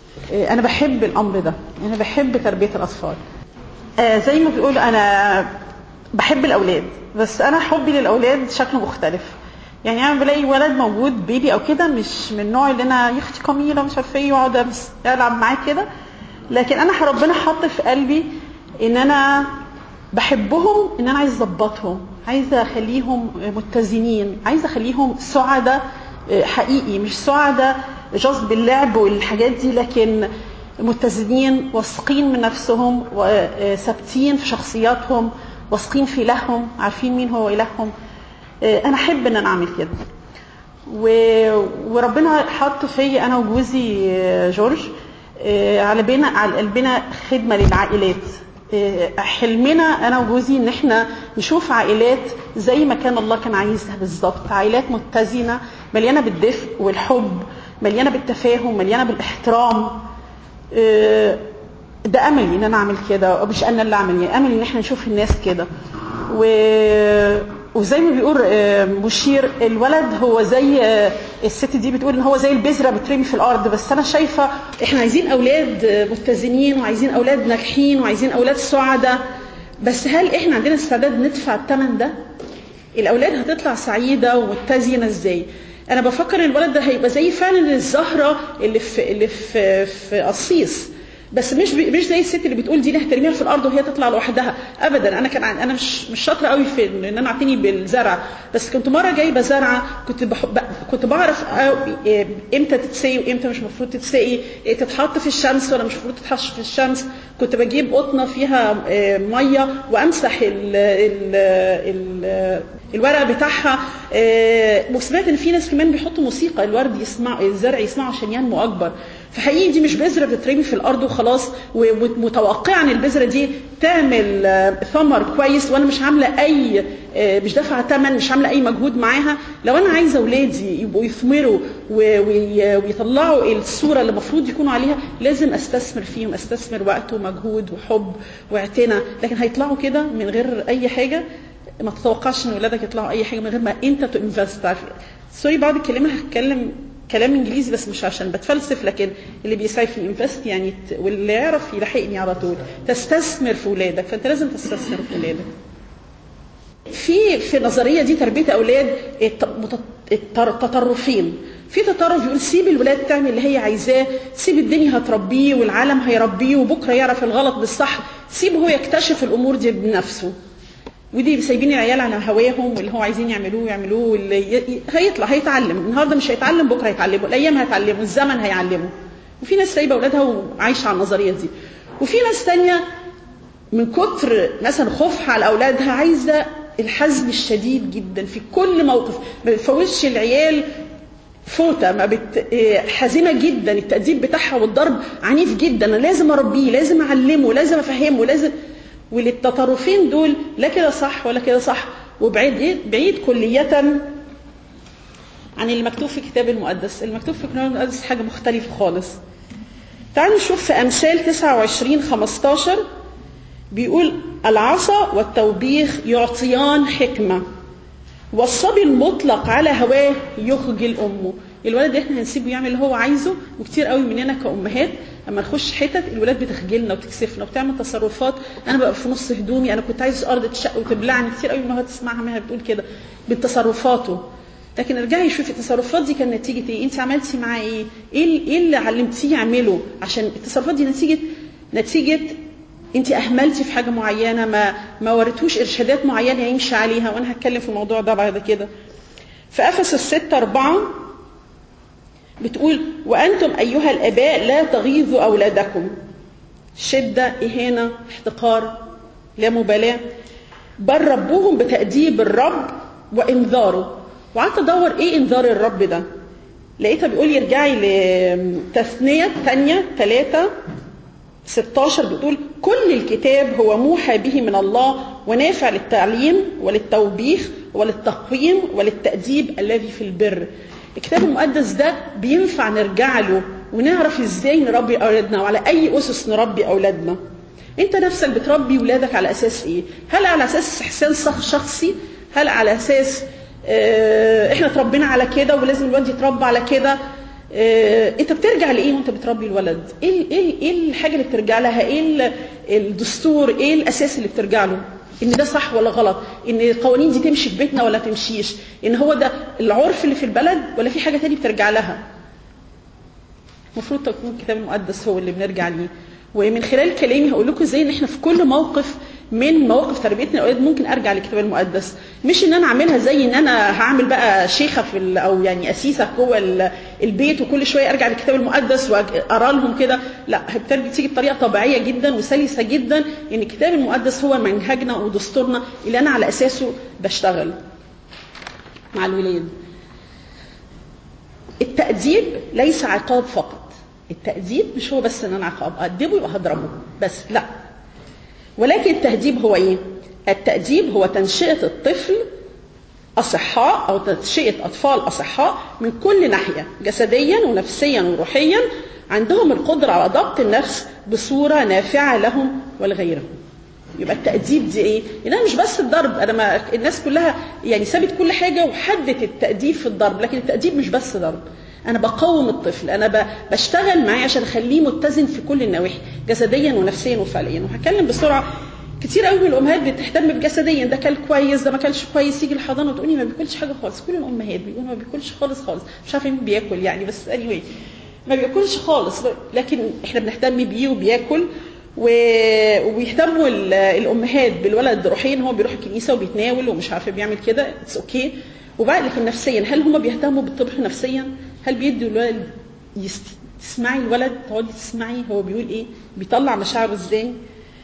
آه، انا بحب الامر ده انا بحب تربيه الاطفال آه، زي ما بيقول انا بحب الاولاد بس انا حبي للاولاد شكله مختلف يعني انا بلاقي ولد موجود بيبي او كده مش من النوع اللي انا يا اختي كميله مش عارفه ايه واقعد أمس- العب معاه كده لكن انا ربنا حط في قلبي ان انا بحبهم ان انا عايز اظبطهم عايزه اخليهم متزنين عايزه اخليهم سعداء حقيقي مش سعداء جاست باللعب والحاجات دي لكن متزنين واثقين من نفسهم وثابتين في شخصياتهم واثقين في الههم عارفين مين هو الههم انا احب ان انا اعمل كده و- وربنا حط فيا انا وجوزي آه، جورج آه، على بينا على قلبنا خدمه للعائلات آه، حلمنا انا وجوزي ان احنا نشوف عائلات زي ما كان الله كان عايزها بالظبط عائلات متزنه مليانه بالدفء والحب مليانه بالتفاهم مليانه بالاحترام آه، ده املي ان انا اعمل كده مش انا اللي اعمل يعني املي ان احنا نشوف الناس كده و... وزي ما بيقول آه، مشير الولد هو زي آه، الست دي بتقول ان هو زي البذره بترمي في الارض بس انا شايفه احنا عايزين اولاد آه، متزنين وعايزين اولاد ناجحين وعايزين اولاد سعداء بس هل احنا عندنا استعداد ندفع الثمن ده؟ الاولاد هتطلع سعيده ومتزنه ازاي انا بفكر ان الولد ده هيبقى زي فعلا الزهره اللي في اللي في في قصيص بس مش بي- مش زي الست اللي بتقول دي اللي هترميها في الارض وهي تطلع لوحدها ابدا انا كان عن- انا مش مش شاطره قوي في ان انا اعتني بالزرع بس كنت مره جايبه زرعه كنت بحب كنت بعرف أو- إيه امتى تتسقي وامتى مش المفروض تتسقي إيه تتحط في الشمس ولا مش المفروض تتحط في الشمس كنت بجيب قطنه فيها آه، ميه وامسح ال ال ال الورق بتاعها آه، وسمعت ان في ناس كمان بيحطوا موسيقى الورد يسمع الزرع يسمعه عشان ينمو اكبر فحقيقي دي مش بذره بتترمي في الارض وخلاص ومتوقعه ان البذره دي تعمل آه، ثمر كويس وانا مش عامله اي آه، مش دافعه ثمن مش عامله اي مجهود معاها لو انا عايزه اولادي يبقوا يثمروا و- وي- ويطلعوا الصوره اللي المفروض يكونوا عليها لازم استثمر فيهم استثمر وقت ومجهود وحب واعتناء لكن هيطلعوا كده من غير اي حاجه ما تتوقعش ان ولادك يطلعوا اي حاجه من غير ما انت تنفست عارف سوري بعض الكلمه هتكلم كلام انجليزي بس مش عشان بتفلسف لكن اللي بيسعف انفست يعني ت- واللي يعرف يلحقني على طول تستثمر في ولادك فانت لازم تستثمر في ولادك في في النظريه دي تربيه اولاد الت- مت- التر- التطرفين في تطرف يقول سيب الولاد تعمل اللي هي عايزاه سيب الدنيا هتربيه والعالم هيربيه وبكره يعرف الغلط بالصح سيبه هو يكتشف الامور دي بنفسه ودي سايبين العيال على هواهم واللي هو عايزين يعملوه يعملوه واللي ي- ي- هيطلع هيتعلم النهارده مش هيتعلم بكره هيتعلمه الايام هيتعلمه الزمن هيعلمه وفي ناس سايبه اولادها وعايشه على النظريه دي وفي ناس تانية من كتر مثلا خوفها على اولادها عايزه الحزم الشديد جدا في كل موقف ما بتفوتش العيال فوته ما بت... إيه، حازمه جدا التاديب بتاعها والضرب عنيف جدا انا لازم اربيه لازم اعلمه لازم افهمه لازم وللتطرفين دول لا كده صح ولا كده صح وبعيد بعيد كلية عن المكتوب في الكتاب المقدس المكتوب في الكتاب المقدس حاجة مختلفة خالص تعالوا نشوف في أمثال 29 15 بيقول العصا والتوبيخ يعطيان حكمة والصبي المطلق على هواه يخجل امه الولد احنا هنسيبه يعمل اللي هو عايزه وكتير قوي مننا كامهات اما نخش حتت الولاد بتخجلنا وتكسفنا وبتعمل تصرفات انا ببقى في نص هدومي انا كنت عايز ارض تشق وتبلعني كتير قوي امهات تسمعها منها بتقول كده بتصرفاته لكن ارجعي شوفي التصرفات دي كانت نتيجه ايه انت عملتي معاه ايه ايه ال- ايه اللي علمتيه يعمله عشان التصرفات دي نتيجه نتيجه انت اهملتي في حاجه معينه ما ما وريتوش ارشادات معينه يمشي عليها وانا هتكلم في الموضوع ده بعد كده في افسس 6 4 بتقول وانتم ايها الاباء لا تغيظوا اولادكم شده اهانه احتقار لا مبالاه بل ربوهم بتاديب الرب وانذاره وقعدت ادور ايه انذار الرب ده لقيتها بيقول يرجعي لتثنيه ثانيه ثلاثه 16 بتقول كل الكتاب هو موحى به من الله ونافع للتعليم وللتوبيخ وللتقويم وللتأديب الذي في البر الكتاب المقدس ده بينفع نرجع له ونعرف ازاي نربي اولادنا وعلى اي اسس نربي اولادنا انت نفسك بتربي ولادك على اساس ايه هل على اساس احسان شخصي هل على اساس اه احنا اتربينا على كده ولازم الواد يتربى على كده آه، انت بترجع لايه وانت بتربي الولد ايه ايه ايه الحاجه اللي بترجع لها ايه ال- الدستور ايه الاساس اللي بترجع له ان ده صح ولا غلط ان القوانين دي تمشي في بيتنا ولا تمشيش ان هو ده العرف اللي في البلد ولا في حاجه تانية بترجع لها المفروض تكون الكتاب المقدس هو اللي بنرجع ليه ومن خلال كلامي هقول لكم ازاي ان احنا في كل موقف من مواقف تربيتنا الاولاد ممكن ارجع للكتاب المقدس مش ان انا اعملها زي ان انا هعمل بقى شيخه في ال- او يعني اسيسه جوه ال- البيت وكل شويه ارجع للكتاب المقدس واقرا لهم كده لا بترجع تيجي بطريقه طبيعيه جدا وسلسه جدا ان الكتاب المقدس هو منهجنا ودستورنا اللي انا على اساسه بشتغل مع الولاد التأديب ليس عقاب فقط التأديب مش هو بس ان انا عقاب أدبه يبقى هضربه بس لا ولكن التهذيب هو ايه التأديب هو تنشئة الطفل أصحاء أو تنشئة أطفال أصحاء من كل ناحية جسديا ونفسيا وروحيا عندهم القدرة على ضبط النفس بصورة نافعة لهم ولغيرهم يبقى التأديب دي ايه؟ ان انا مش بس الضرب انا ما الناس كلها يعني سابت كل حاجه وحدت التأديب في الضرب لكن التأديب مش بس ضرب انا بقوم الطفل انا ب- بشتغل معاه عشان اخليه متزن في كل النواحي جسديا ونفسيا وفعليا وهتكلم بسرعه كتير قوي من الامهات بتهتم بجسديا ده كل كويس ده ما كلش كويس يجي الحضانه وتقولي ما بياكلش حاجه خالص كل الامهات بيقولوا ما بياكلش خالص خالص مش عارفه مين بياكل يعني بس anyway ما بياكلش خالص لكن احنا بنهتم بيه وبياكل و- وبيهتموا ال- الامهات بالولد روحيا هو بيروح الكنيسه وبيتناول ومش عارفه بيعمل كده اتس اوكي okay. وبعد لكن نفسيا هل هم بيهتموا بالطبخ نفسيا؟ هل بيدوا الولد يست... تسمعي الولد تقعدي تسمعي هو بيقول ايه؟ بيطلع مشاعره ازاي؟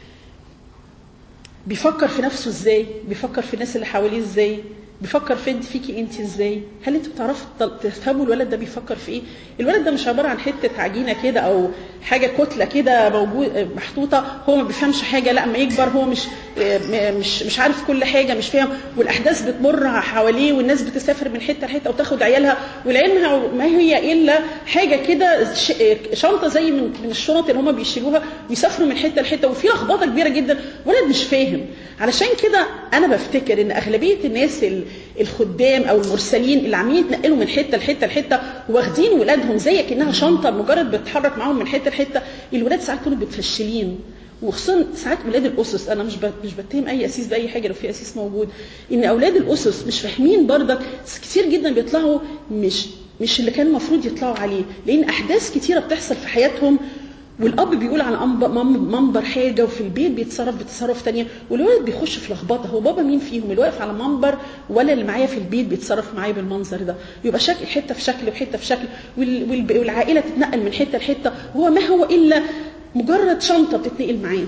بيفكر في نفسه ازاي؟ بيفكر في الناس اللي حواليه ازاي؟ بيفكر في انت فيكي انت ازاي؟ هل انتوا بتعرفوا تط- تفهموا الولد ده بيفكر في ايه؟ الولد ده مش عباره عن حته عجينه كده او حاجه كتله كده موجود محطوطه هو ما بيفهمش حاجه لا اما يكبر هو مش م- مش مش عارف كل حاجه مش فاهم والاحداث بتمر حواليه والناس بتسافر من حته لحته وتاخد عيالها والعلم ما هي الا حاجه كده ش- شنطه زي من من الشنط اللي هم بيشيلوها ويسافروا من حته لحته وفي لخبطه كبيره جدا ولد مش فاهم علشان كده انا بفتكر ان اغلبيه الناس ال- الخدام او المرسلين اللي عاملين يتنقلوا من حته لحته لحته واخدين ولادهم زي كانها شنطه مجرد بتتحرك معاهم من حته لحته الولاد ساعات كانوا متفشلين وخصوصا ساعات ولاد الاسس انا مش ب- مش بتهم اي اسيس باي حاجه لو في اسيس موجود ان اولاد الاسس مش فاهمين برضك كتير جدا بيطلعوا مش مش اللي كان المفروض يطلعوا عليه لان احداث كتيره بتحصل في حياتهم والاب بيقول على أنب- مم- منبر حاجه وفي البيت بيتصرف بتصرف تانية والولد بيخش في لخبطه هو بابا مين فيهم اللي واقف على منبر ولا اللي معايا في البيت بيتصرف معايا بالمنظر ده يبقى شكل حته في شكل وحته في شكل وال- وال- والعائله تتنقل من حته لحته وهو ما هو الا مجرد شنطه بتتنقل معاه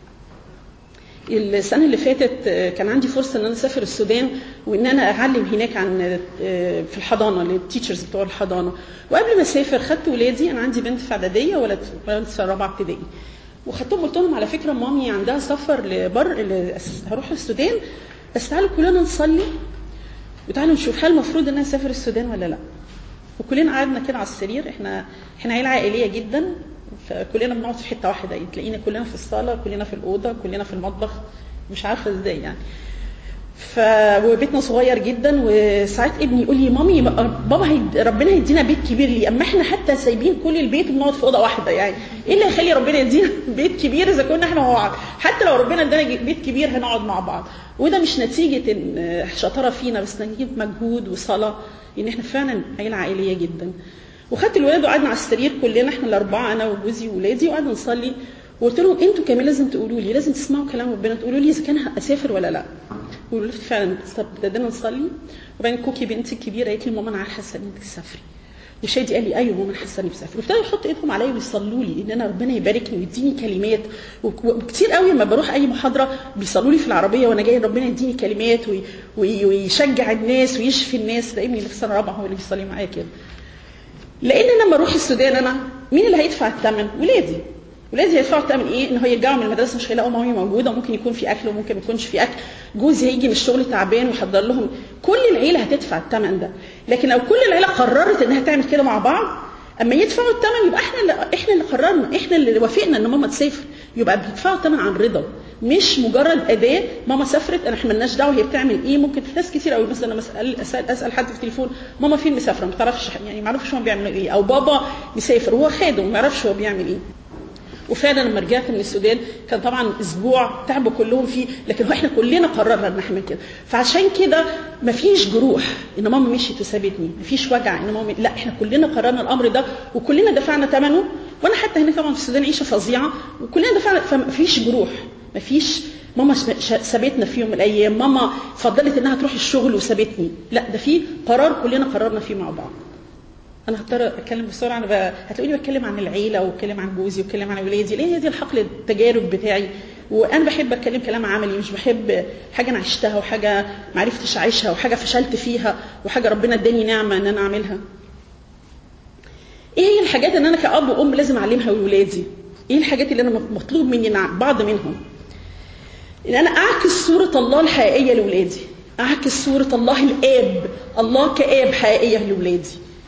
السنه اللي فاتت آه، كان عندي فرصه ان انا اسافر السودان وان انا اعلم هناك عن آه، في الحضانه للتيتشرز بتوع الحضانه وقبل ما اسافر خدت ولادي انا عندي بنت في اعداديه ولد ولد في رابعه ابتدائي وخدتهم قلت لهم على فكره مامي عندها سفر لبر ل- هروح السودان بس تعالوا كلنا نصلي وتعالوا نشوف هل المفروض ان انا اسافر السودان ولا لا وكلنا قعدنا كده على السرير احنا احنا عيله عائليه جدا فكلنا بنقعد في حته واحده يعني تلاقينا كلنا في الصاله كلنا في الاوضه كلنا في المطبخ مش عارفه ازاي يعني ف وبيتنا صغير جدا وساعات ابني يقول لي مامي بابا هيد... ربنا هيدينا بيت كبير ليه اما احنا حتى سايبين كل البيت وبنقعد في اوضه واحده يعني ايه اللي هيخلي ربنا يدينا بيت كبير اذا كنا احنا مع بعض حتى لو ربنا ادانا بيت كبير هنقعد مع بعض وده مش نتيجه ان شطاره فينا بس نتيجه مجهود وصلاه ان احنا فعلا عيله عائليه جدا وخدت الولاد وقعدنا على السرير كلنا احنا الاربعه انا وجوزي وولادي وقعدنا نصلي وقلت لهم انتوا كمان لازم تقولوا لي لازم تسمعوا كلام ربنا تقولوا لي اذا كان اسافر ولا لا وقالوا لي فعلا طب ابتدينا نصلي وبعدين كوكي بنتي الكبيره قالت لي ماما انا حاسه ان انت تسافري وشادي قال لي ايوه ماما انا حاسه اني بسافر وابتدوا يحطوا ايدهم عليا ويصلوا لي ان انا ربنا يباركني ويديني كلمات وكتير قوي لما بروح اي محاضره بيصلوا لي في العربيه وانا جاي ربنا يديني كلمات وي وي ويشجع الناس ويشفي الناس لاني في سنه رابعه هو اللي بيصلي معايا كده لان انا لما اروح السودان انا مين اللي هيدفع الثمن ولادي ولادي هيدفعوا الثمن ايه ان هو يرجعوا من المدرسه مش هيلاقوا مامي موجوده وممكن يكون في اكل وممكن ما يكونش في اكل جوزي هيجي من الشغل تعبان ويحضر لهم كل العيله هتدفع الثمن ده لكن لو كل العيله قررت انها تعمل كده مع بعض اما يدفعوا الثمن يبقى احنا اللي احنا اللي قررنا احنا اللي وافقنا ان ماما تسافر يبقى بيدفعوا الثمن عن رضا مش مجرد اداه ماما سافرت احنا مالناش دعوه هي بتعمل ايه ممكن في ناس كتير قوي مثلا لما اسال اسال, أسأل حد في التليفون ماما فين مسافره ما تعرفش يعني ما يعرفش هو بيعمل ايه او بابا مسافر وهو خادم ما يعرفش هو بيعمل ايه وفعلا لما رجعت من السودان كان طبعا اسبوع تعبوا كلهم فيه لكن هو احنا كلنا قررنا ان نعمل كده فعشان كده مفيش جروح ان ماما مشيت وسابتني مفيش وجع ان ماما لا احنا كلنا قررنا الامر ده وكلنا دفعنا ثمنه وانا حتى هنا طبعا في السودان عيشه فظيعه وكلنا دفعنا فمفيش جروح مفيش ماما سابتنا في يوم من الايام ماما فضلت انها تروح الشغل وسابتني لا ده في قرار كلنا قررنا فيه مع بعض انا هضطر اتكلم بسرعه انا ب... هتلاقوني بتكلم عن العيله واتكلم عن جوزي واتكلم عن اولادي لان هي دي الحقل التجارب بتاعي وانا بحب اتكلم كلام عملي مش بحب حاجه انا عشتها وحاجه ما عرفتش اعيشها وحاجه فشلت فيها وحاجه ربنا اداني نعمه ان انا اعملها ايه هي الحاجات اللي انا كاب وام لازم اعلمها لاولادي ايه الحاجات اللي انا مطلوب مني بعض منهم ان انا اعكس صوره الله الحقيقيه لاولادي اعكس صوره الله الاب الله كاب حقيقيه لاولادي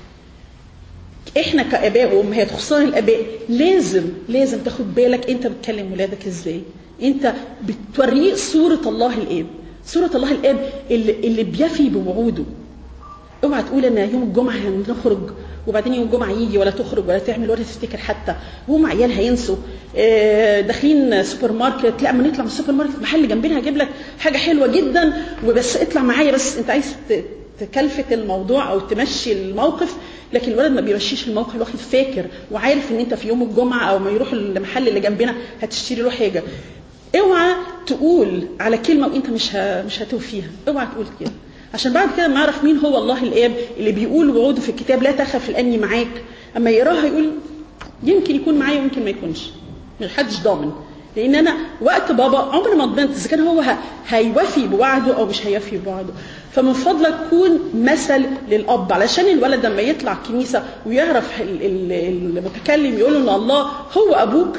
احنا كاباء وامهات خصوصا الاباء لازم لازم تاخد بالك انت بتكلم ولادك ازاي انت بتوريه صوره الله الاب صوره الله الاب اللي, اللي بيفي بوعوده اوعى تقول ان يوم الجمعه هنخرج وبعدين يوم الجمعه يجي ولا تخرج ولا تعمل ولا تفتكر حتى وهم عيال هينسوا داخلين سوبر ماركت لا اما نطلع من السوبر ماركت محل جنبنا هجيب لك حاجه حلوه جدا وبس اطلع معايا بس انت عايز تكلفت الموضوع او تمشي الموقف لكن الولد ما بيمشيش الموقف الواحد فاكر وعارف ان انت في يوم الجمعه او ما يروح المحل اللي جنبنا هتشتري له حاجه اوعى تقول على كلمه وانت مش ه... مش هتوفيها اوعى تقول كده عشان بعد كده ما اعرف مين هو الله الاب اللي بيقول وعوده في الكتاب لا تخف لاني معاك اما يقراها يقول يمكن يكون معايا ويمكن ما يكونش محدش ضامن لان انا وقت بابا عمري ما ضمنت اذا كان هو هيوفي بوعده او مش هيوفي بوعده فمن فضلك كون مثل للاب علشان الولد لما يطلع الكنيسه ويعرف المتكلم يقول له ان الله هو ابوك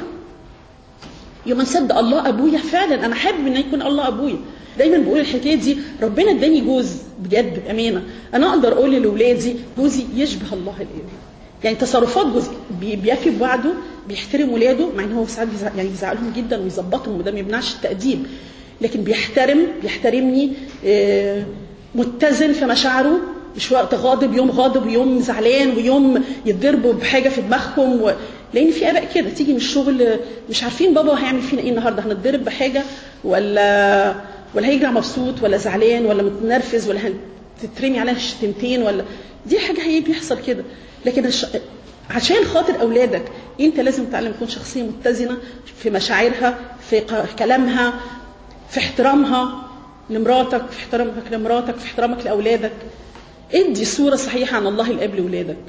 يوم نصدق الله ابويا فعلا انا حابب ان يكون الله ابويا دايما بقول الحكايه دي ربنا اداني جوز بجد بامانه انا اقدر اقول لاولادي جوزي يشبه الله الاب يعني تصرفات جوز بيفي بوعده بيحترم ولاده مع ان هو ساعات بيزع... يعني بيزعلهم جدا ويظبطهم وده ما يمنعش التاديب لكن بيحترم بيحترمني آه متزن في مشاعره مش وقت غاضب يوم غاضب ويوم زعلان ويوم يتضربوا بحاجه في دماغهم و... لان في اباء كده تيجي من الشغل مش عارفين بابا هيعمل فينا ايه النهارده هنتضرب بحاجه ولا ولا هيرجع مبسوط ولا زعلان ولا متنرفز ولا هتترمي عليها شتمتين ولا دي حاجه هي بيحصل كده لكن الش... عشان خاطر اولادك انت لازم تتعلم تكون شخصيه متزنه في مشاعرها في كلامها في احترامها لمراتك في احترامك لمراتك في احترامك لاولادك ادي صوره صحيحه عن الله الاب لاولادك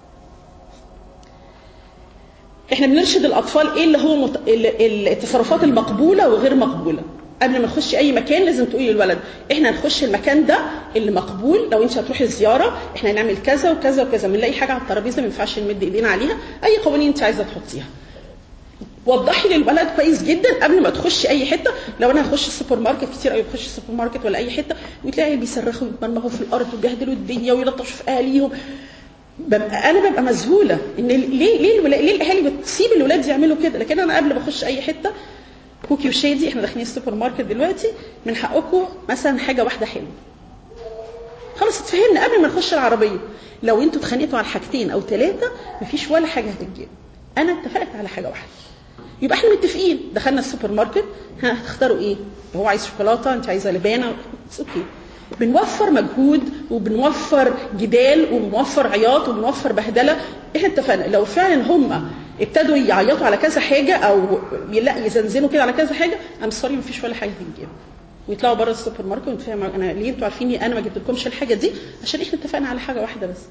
احنا بنرشد الاطفال ايه اللي هو مت... التصرفات المقبوله وغير مقبوله قبل ما نخش اي مكان لازم تقولي للولد احنا هنخش المكان ده اللي مقبول لو انت هتروحي الزياره احنا هنعمل كذا وكذا وكذا بنلاقي حاجه على الترابيزه ما ينفعش نمد ايدينا عليها اي قوانين انت عايزه تحطيها وضحي للولد كويس جدا قبل ما تخشي اي حته لو انا هخش السوبر ماركت كتير قوي بخش السوبر ماركت ولا اي حته وتلاقي بيصرخوا ويتمرمغوا في الارض ويبهدلوا الدنيا ويلطشوا في اهاليهم ببقى انا ببقى مذهوله ان ليه ليه الولا... ليه الاهالي بتسيب الولاد يعملوا كده لكن انا قبل ما اخش اي حته كوكي وشادي احنا داخلين السوبر ماركت دلوقتي من حقكم مثلا حاجه واحده حلوه خلاص اتفهمنا قبل ما نخش العربيه لو انتوا اتخانقتوا على حاجتين او ثلاثه مفيش ولا حاجه هتتجاب انا اتفقت على حاجه واحده يبقى احنا متفقين دخلنا السوبر ماركت ها هتختاروا ايه هو عايز شوكولاته انت عايزه لبانه اوكي بنوفر مجهود وبنوفر جدال وبنوفر عياط وبنوفر بهدله احنا اتفقنا لو فعلا هم ابتدوا يعيطوا على كذا حاجه او لا يزنزنوا كده على كذا حاجه ام سوري مفيش ولا حاجه تتجاب ويطلعوا بره السوبر ماركت ونتفاهم انا ليه انتوا عارفين انا ما جبتلكمش الحاجه دي عشان احنا اتفقنا على حاجه واحده بس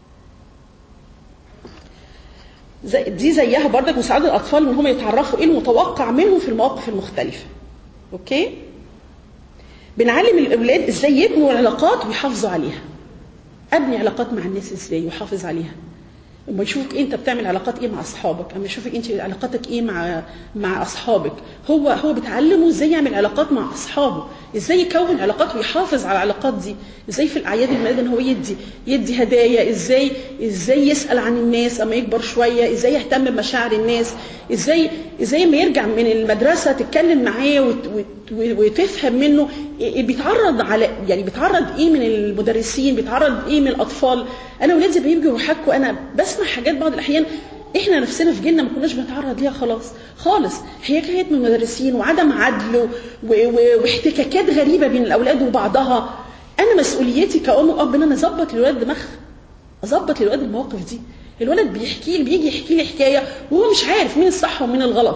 زي دي زيها بردك مساعدة الأطفال إن هم يتعرفوا إيه المتوقع منهم في المواقف المختلفة. أوكي؟ بنعلم الأولاد إزاي يبنوا العلاقات ويحافظوا عليها. أبني علاقات مع الناس إزاي وأحافظ عليها. اما يشوفك انت بتعمل علاقات ايه مع اصحابك اما يشوفك انت علاقاتك ايه مع مع اصحابك هو هو بتعلمه ازاي يعمل علاقات مع اصحابه ازاي يكون علاقات ويحافظ على العلاقات دي ازاي في الاعياد الميلاد ان هو يدي يدي هدايا ازاي ازاي يسال عن الناس اما يكبر شويه ازاي يهتم بمشاعر الناس ازاي ازاي ما يرجع من المدرسه تتكلم معاه وت- وت- وتفهم منه إيه- بيتعرض على يعني بيتعرض ايه من المدرسين بيتعرض ايه من الاطفال انا ولادي بيجوا يحكوا انا بسمع حاجات بعض الاحيان احنا نفسنا في جيلنا ما كناش بنتعرض ليها خلاص خالص هي كانت من المدرسين وعدم عدل و- و- واحتكاكات غريبه بين الاولاد وبعضها انا مسؤوليتي كأم واب ان انا اظبط للولاد دماغها اظبط للولاد المواقف دي الولد بيحكي لي بيجي يحكي لي حكايه وهو مش عارف مين الصح ومين الغلط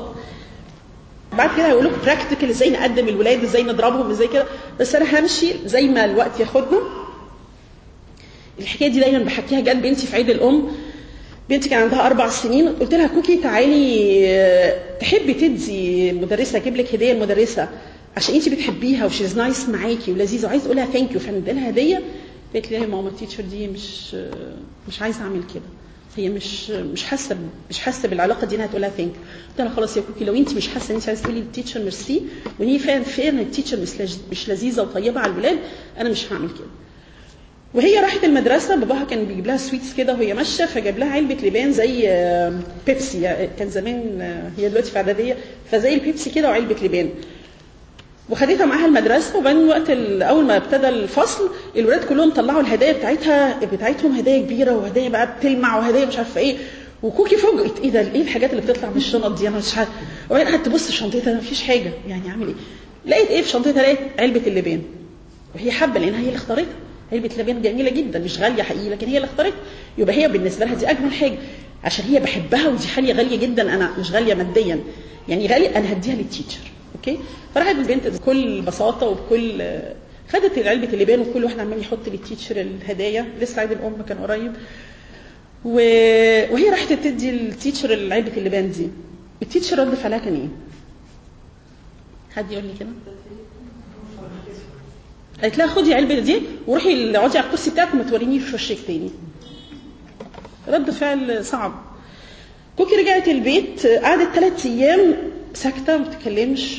بعد كده هيقول لكم براكتيكال ازاي نقدم الولاد ازاي نضربهم ازاي كده بس انا همشي زي ما الوقت ياخدنا الحكايه دي دايما بحكيها جت بنتي في عيد الام بنتي كان عندها اربع سنين قلت لها كوكي تعالي آه، تحبي تدي مدرسه اجيب لك هديه المدرسه عشان انت بتحبيها وشيز نايس معاكي ولذيذه وعايز اقول لها ثانك يو فندي لها هديه قالت لي يا ماما التيتشر دي مش آه، مش عايزه اعمل كده هي مش مش حاسه مش حاسه بالعلاقه دي انها تقول لها ثانك قلت لها خلاص يا كوكي لو انت مش حاسه ان انت عايزه تقولي للتيتشر ميرسي وان هي فعلا فعلا التيتشر مش لذ- مش لذيذه وطيبه على الولاد انا مش هعمل كده وهي راحت المدرسه باباها كان بيجيب لها سويتس كده وهي ماشيه فجاب لها علبه لبان زي آه، بيبسي يعني كان زمان آه، هي دلوقتي في اعداديه فزي البيبسي كده وعلبه لبان وخدتها معاها المدرسه وبعدين وقت ال- اول ما ابتدى الفصل الولاد كلهم طلعوا الهدايا بتاعتها بتاعتهم هدايا كبيره وهدايا بقى بتلمع وهدايا مش عارفه ايه وكوكي فوجئت ايه ده ايه الحاجات اللي بتطلع من الشنط دي انا مش عارفه وبعدين قعدت تبص في شنطتها ما فيش حاجه يعني اعمل ايه لقيت ايه في شنطتها لقيت علبه اللبان وهي حابه لانها هي اللي اختارتها علبه لبان جميله جدا مش غاليه حقيقي لكن هي اللي اختارتها يبقى هي بالنسبه لها دي اجمل حاجه عشان هي بحبها ودي حاجه غاليه جدا انا مش غاليه ماديا يعني غاليه انا هديها للتيتشر اوكي فراحت البنت بكل بساطه وبكل خدت علبه اللبان وكل واحد عمال يحط للتيتشر الهدايا لسه عيد الام كان قريب و... وهي راحت تدي التيتشر علبه اللبان دي التيتشر رد فعلها كان ايه؟ حد يقول لي كده؟ قالت لها خدي علبه دي وروحي اقعدي على الكرسي بتاعك وما تورينيش في وشك تاني رد فعل صعب كوكي رجعت البيت قعدت ثلاث ايام ساكته ما بتتكلمش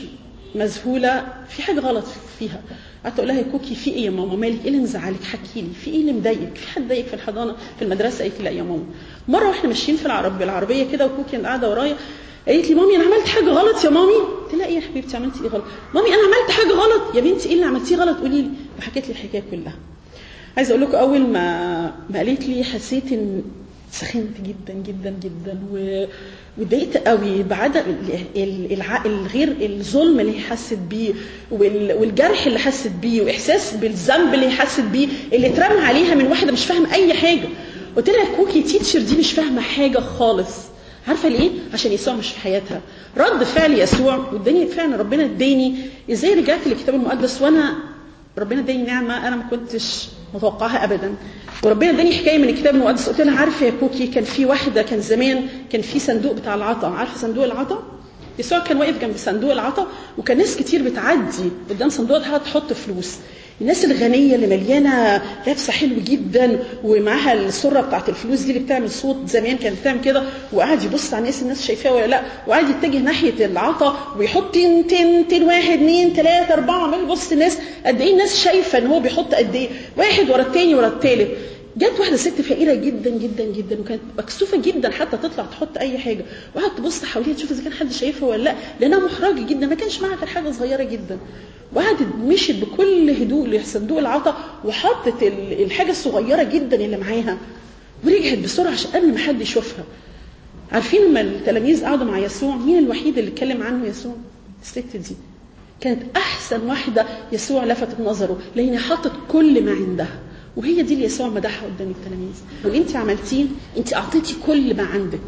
مذهوله في حاجه غلط فيها قعدت اقول لها يا كوكي في ايه يا ماما مالك ايه اللي مزعلك حكي لي في ايه اللي مضايقك في حد ضايقك في الحضانه في المدرسه قالت لي لا يا ماما مره واحنا ماشيين في العرب بالعربيه كده وكوكي قاعده ورايا قالت لي مامي انا عملت حاجه غلط يا مامي قلت لها ايه يا حبيبتي عملتي ايه غلط مامي انا عملت حاجه غلط يا بنتي ايه اللي عملتيه غلط قولي لي وحكيت لي الحكايه كلها عايزه اقول لكم اول ما ما قالت لي حسيت ان سخنت جدا جدا جدا و... واتضايقت قوي بعدم الع... الغير الظلم اللي هي حست بيه وال... والجرح اللي حست بيه واحساس بالذنب اللي هي حست بيه اللي اترمى عليها من واحده مش فاهمه اي حاجه قلت لها كوكي تيتشر دي مش فاهمه حاجه خالص عارفه ليه؟ عشان يسوع مش في حياتها. رد فعل يسوع واداني فعلا ربنا اداني ازاي رجعت للكتاب المقدس وانا ربنا اداني نعمه انا ما كنتش متوقعها ابدا. وربنا اداني حكايه من الكتاب المقدس قلت لها عارفه يا كوكي كان في واحده كان زمان كان في صندوق بتاع العطا، عارفه صندوق العطا؟ يسوع كان واقف جنب صندوق العطا وكان ناس كتير بتعدي قدام صندوق العطا تحط فلوس. الناس الغنية اللي مليانة لابسة حلو جدا ومعاها السرة بتاعت الفلوس دي اللي بتعمل صوت زمان كانت بتعمل كده وقعد يبص على الناس الناس شايفاه ولا لا وقعد يتجه ناحية العطا ويحط تين تين تين واحد اثنين ثلاثة أربعة عمال يبص الناس قد إيه الناس شايفة إن هو بيحط قد إيه واحد ورا التاني ورا التالت جت واحدة ست فقيرة جدا جدا جدا وكانت مكسوفة جدا حتى تطلع تحط أي حاجة وقعدت تبص حواليها تشوف إذا كان حد شايفها ولا لا لأنها محرجة جدا ما كانش معاها غير حاجة صغيرة جدا وقعدت مشيت بكل هدوء لصندوق العطا وحطت الحاجة الصغيرة جدا اللي معاها ورجعت بسرعة عشان قبل ما حد يشوفها عارفين لما التلاميذ قعدوا مع يسوع مين الوحيد اللي اتكلم عنه يسوع؟ الست دي كانت أحسن واحدة يسوع لفتت نظره لأن حطت كل ما عندها وهي دي اللي يسوع مدحها قدام التلاميذ واللي انت عملتيه انت اعطيتي كل ما عندك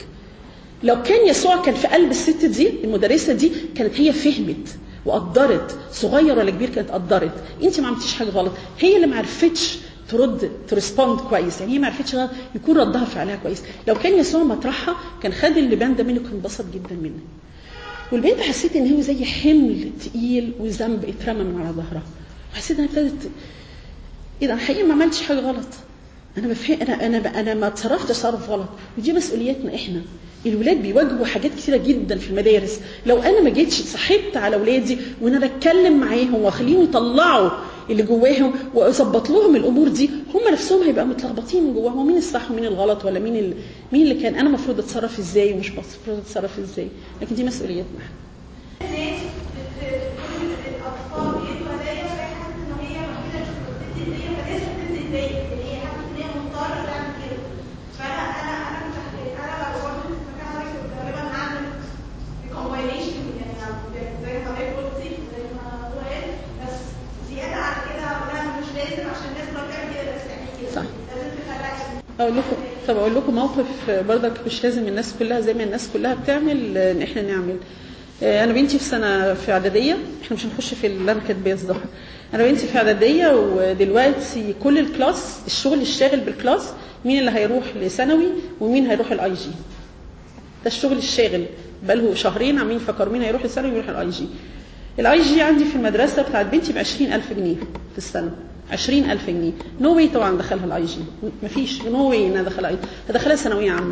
لو كان يسوع كان في قلب الست دي المدرسه دي كانت هي فهمت وقدرت صغير ولا كبير كانت قدرت انت ما عملتيش حاجه غلط هي اللي ما عرفتش ترد ترسبوند كويس يعني هي ما عرفتش يكون ردها فعلها كويس لو كان يسوع مطرحها كان خد اللبان ده منه كان انبسط جدا منه والبنت حسيت ان هو زي حمل تقيل وذنب اترمى من على ظهرها وحسيت انها ابتدت ايه ده انا حقيقي ما عملتش حاجه غلط انا بفهم انا انا انا ما اتصرفت تصرف غلط ودي مسؤوليتنا احنا الولاد بيواجهوا حاجات كتيرة جدا في المدارس لو انا ما جيتش اتصاحبت على اولادي وان انا اتكلم معاهم واخليهم يطلعوا اللي جواهم واظبط لهم الامور دي هم نفسهم هيبقى متلخبطين من جواهم مين الصح ومين الغلط ولا مين ال... مين اللي كان انا المفروض اتصرف ازاي ومش المفروض اتصرف ازاي لكن دي مسؤوليتنا احنا ناس بتقول الاطفال بيدوا هدايا فهي حاسه ان هي الوحيده اللي بتدي هديه فلازم تدي هديه اللي هي حاسه ان هي مضطره تعمل كده فانا انا انا كنت حكيت انا لو برضه في مكان حضرتك كنت غالبا هعمل ريكومباينيشن يعني زي ما حضرتك قلتي زي ما هو قال بس زياده على كده لا مش لازم عشان الناس كلها بتعمل كده بس تعمل كده صح. لازم تفرقي اقول لكم طب اقول لكم موقف برضك مش لازم الناس كلها زي ما الناس كلها بتعمل ان احنا نعمل آه، انا بنتي في سنه في اعداديه احنا مش هنخش في اللي انا كاتباه الظاهر انا بنتي في اعداديه ودلوقتي كل الكلاس الشغل الشاغل بالكلاس مين اللي هيروح لثانوي ومين هيروح الاي جي ده الشغل الشاغل بقاله شهرين عاملين يفكروا مين هيروح الثانوي ويروح الاي جي الاي جي عندي في المدرسه بتاعت بنتي ب 20000 جنيه في السنه 20000 جنيه نو واي طبعا دخلها الاي جي مفيش نو واي انها دخلها هدخلها ثانويه عامه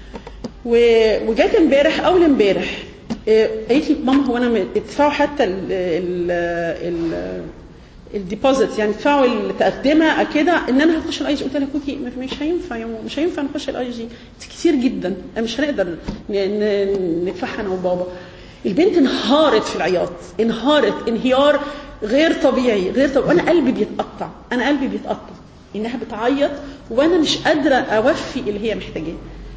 و- وجات امبارح اول امبارح آه، قالت لي ماما هو انا م- ادفعوا حتى ال ال ال الديبوزيت يعني ادفعوا التقدمه كده ان انا هخش الاي جي قلت لها كوكي ما- مش هينفع يا ماما مش هينفع نخش الاي جي كتير جدا مش هنقدر ن- ن- ندفعها انا وبابا البنت انهارت في العياط انهارت انهيار غير طبيعي غير طبيعي وانا قلبي بيتقطع انا قلبي بيتقطع انها بتعيط وانا مش قادره اوفي اللي هي محتاجاه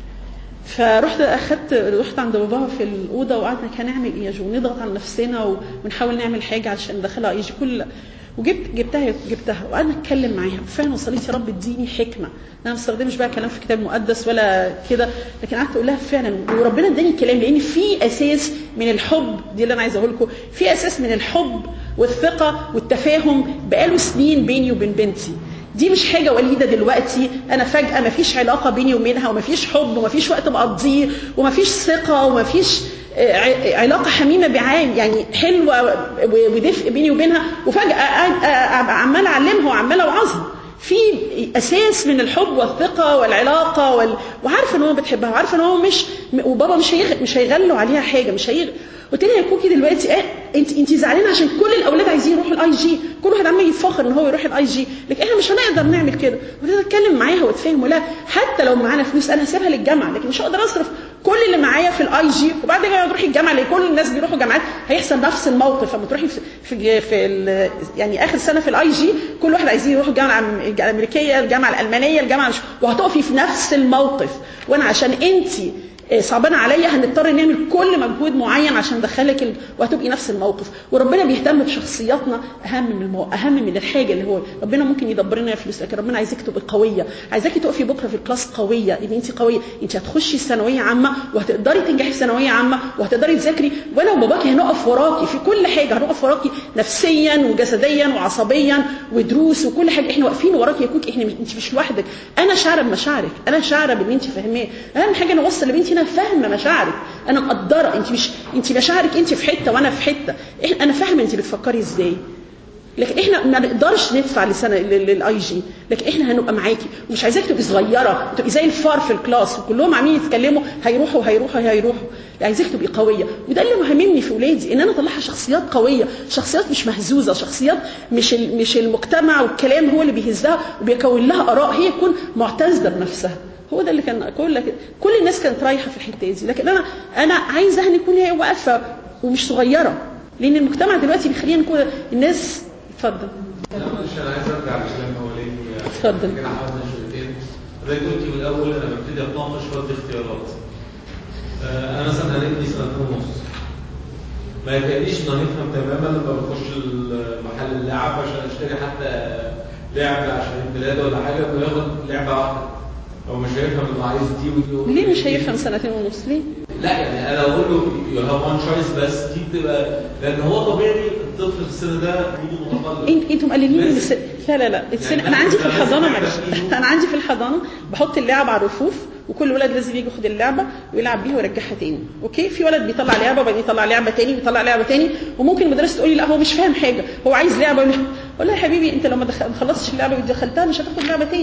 فرحت اخدت رحت عند باباها في الاوضه وقعدنا كان نعمل ايه يا جو نضغط على نفسنا و- ونحاول نعمل حاجه عشان ندخلها يجي كل وجبت جبتها جبتها وقعدنا نتكلم معاها فعلا وصلت يا رب اديني حكمه انا ما بستخدمش بقى كلام في كتاب مقدس ولا كده لكن قعدت اقول لها فعلا وربنا اداني الكلام لان في اساس من الحب دي اللي انا عايزه اقول لكم في اساس من الحب والثقه والتفاهم بقاله سنين بيني وبين بنتي دي مش حاجة وليدة دلوقتي أنا فجأة مفيش علاقة بيني وبينها ومفيش حب ومفيش وقت بقضيه ومفيش ثقة ومفيش آه، ع- علاقة حميمة بعام يعني حلوة و- ودفء بيني وبينها وفجأة قاعد- آه، عمالة أعلمها وعمالة أوعظها في اساس من الحب والثقه والعلاقه وال... وعارفه ان هو بتحبها وعارفه ان هو مش وبابا مش هيغ... مش هيغلوا عليها حاجه مش هيغ... قلت لها يا كوكي دلوقتي اه انت انت زعلانه عشان كل الاولاد عايزين يروحوا الاي جي كل واحد عمال يتفخر ان هو يروح الاي جي لكن احنا مش هنقدر نعمل كده قلت لها اتكلم معاها واتفاهم ولا حتى لو معانا فلوس انا هسيبها للجامعه لكن مش هقدر اصرف كل اللي معايا في الاي جي وبعد كده تروحي الجامعه لان كل الناس بيروحوا جامعات هيحصل نفس الموقف لما تروحي في في, في ال- يعني اخر سنه في الاي جي كل واحد عايزين يروحوا الجامعه الأم- الامريكيه الجامعه الالمانيه الجامعه مش وهتقفي في نفس الموقف وانا عشان انت صعبان عليا هنضطر نعمل كل مجهود معين عشان ندخلك ال... وهتبقي نفس الموقف وربنا بيهتم بشخصياتنا اهم من المو... اهم من الحاجه اللي هو ربنا ممكن يدبر لنا فلوس لكن ربنا عايزك تبقي قويه عايزاكي تقفي بكره في الكلاس قويه ان انت قويه انت هتخشي ثانويه عامه وهتقدري تنجحي في ثانويه عامه وهتقدري تذاكري وانا وباباكي هنقف وراكي في كل حاجه هنقف وراكي نفسيا وجسديا وعصبيا ودروس وكل حاجه احنا واقفين وراكي يا كوكي احنا مش- انت مش لوحدك انا شاعره بمشاعرك انا شاعره باللي انت فاهماه اهم حاجه انا اوصل لبنتي انا فاهمه مشاعرك انا مقدره انت مش انت مشاعرك انت في حته وانا في حته إحنا- انا فاهمه انت بتفكري ازاي لكن احنا ما نقدرش ندفع لسنه للاي جي لكن احنا هنبقى معاكي ومش عايزاك تبقي صغيره تبقي زي الفار في الكلاس وكلهم عاملين يتكلموا هيروحوا هيروحوا هيروحوا عايزاك تبقي قويه وده اللي مهمني في ولادي ان انا اطلعها شخصيات قويه شخصيات مش مهزوزه شخصيات مش ال- مش المجتمع والكلام هو اللي بيهزها وبيكون لها اراء هي تكون معتزه بنفسها هو ده اللي كان كل كل الناس كانت رايحه في الحته دي لكن انا انا عايزه ان يكون هي واقفه ومش صغيره لان المجتمع دلوقتي بيخلينا نكون الناس اتفضل لا معلش انا عايز ارجع لكلام اولاني اتفضل. كده حاولنا شويتين حضرتك قلتي من الاول انا ببتدي اتناقش وادي اختيارات آه، انا مثلا هنبني سنتين ونص ما يتهيأليش ان هنفهم تماما لما بخش محل اللعب عشان اشتري حتى لعبه عشان عيد ميلاده ولا حاجه انه ياخد لعبه واحده هو مش هيفهم انه عايز دي ودي ودي ليه مش هيفهم سنتين ونص ليه؟ لا يعني انا اقول له يو هاف وان تشويس بس دي بتبقى لان هو طبيعي الطفل في السن ده بيجي متقلب انت انتوا مقللين من لازم. السن لا لا لا السن يعني انا عندي في لازم الحضانه يبقى معلش فيه- انا عندي في الحضانه بحط اللعب على الرفوف وكل ولد لازم يجي ياخد اللعبه ويلعب بيها ويرجعها تاني اوكي في ولد بيطلع لعبه وبعدين يطلع لعبه تاني ويطلع لعبه تاني وممكن المدرسه تقول لي لا هو مش فاهم حاجه هو عايز لعبه اقول لها يا حبيبي انت لو ما دخل- ما خلصتش اللعبه ودخلتها مش هتاخد لعبه تاني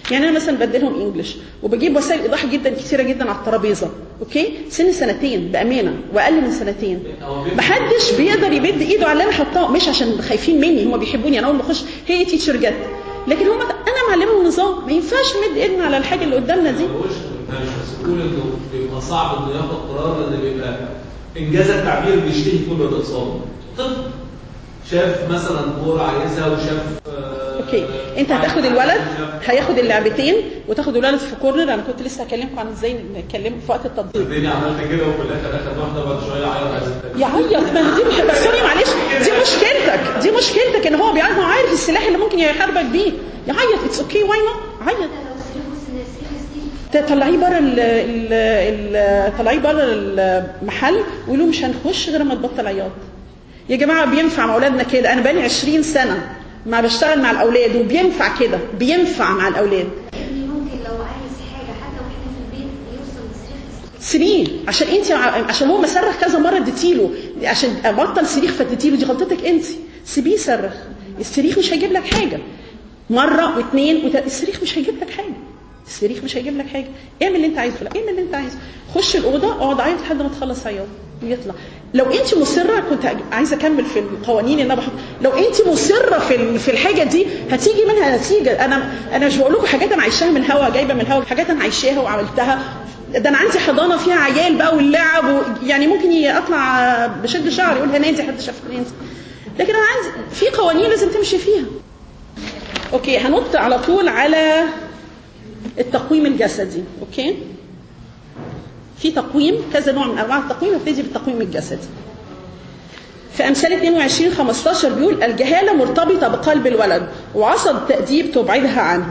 يعني انا مثلا بديلهم انجلش وبجيب وسائل ايضاح جدا كتيره جدا على الترابيزه اوكي سن سنتين بامانه واقل من سنتين محدش بيقدر يمد ايده على اللي انا حطاه مش عشان خايفين مني هم بيحبوني انا اول ما اخش هي تيتشر جت لكن هم انا معلمه النظام ما ينفعش نمد ايدنا على الحاجه اللي قدامنا دي ما مش مسؤول انه بيبقى صعب انه ياخد قرار لان بيبقى انجاز التعبير بيشتهي كل الاقسام طفل شاف مثلا كوره عايزها وشاف آه، اوكي انت هتاخد الولد هياخد اللعبتين وتاخد الولد في كورنر انا كنت لسه هكلمكم عن ازاي نتكلم في وقت التطبيق الدنيا عملت كده وفي الاخر اخد واحده بعد شويه عيط عايز التانية. يعيط ما دي مش بس سوري معلش دي مشكلتك دي مشكلتك ان هو بيعرف هو عارف السلاح اللي ممكن يحاربك بيه يعيط اتس اوكي واي نوت عيط لو سيبوا سن سن دي تطلعيه بره ال ال ال طلعيه بره المحل وقولوا مش هنخش غير ما تبطل عياط يا جماعه بينفع مع اولادنا كده انا بقالي 20 سنه ما بشتغل مع الاولاد وبينفع كده بينفع مع الاولاد ابني ممكن لو عايز حاجه حتى واحنا في البيت يوصل لصريخ سرير عشان انت عشان هو مصرخ كذا مره اديتيله عشان بطل صريخ فاديتيله دي غلطتك انت سيبيه يصرخ الصريخ مش هيجيب لك حاجه مره واثنين وثلاثه الصريخ مش هيجيب لك حاجه الصريخ مش هيجيب لك حاجه اعمل اللي انت عايزه لا اعمل اللي انت عايزه خش الاوضه اقعد عيط لحد ما تخلص عياط ويطلع لو انت مصره كنت عايزه اكمل في القوانين اللي انا بحط لو انت مصره في ال- في الحاجه دي هتيجي منها نتيجه انا انا مش بقول لكم حاجات انا عايشاها من الهوا جايبه من الهوا حاجات انا عايشاها وعملتها ده انا عندي حضانه فيها عيال بقى واللعب و... يعني ممكن ي- اطلع بشد شعري يقول هنادي حد شاف هنادي لكن انا عندي في قوانين لازم تمشي فيها اوكي هنط على طول على التقويم الجسدي اوكي في تقويم كذا نوع من انواع التقويم نبتدي بالتقويم الجسدي في امثال 22 15 بيقول الجهاله مرتبطه بقلب الولد وعصا التاديب تبعدها عنه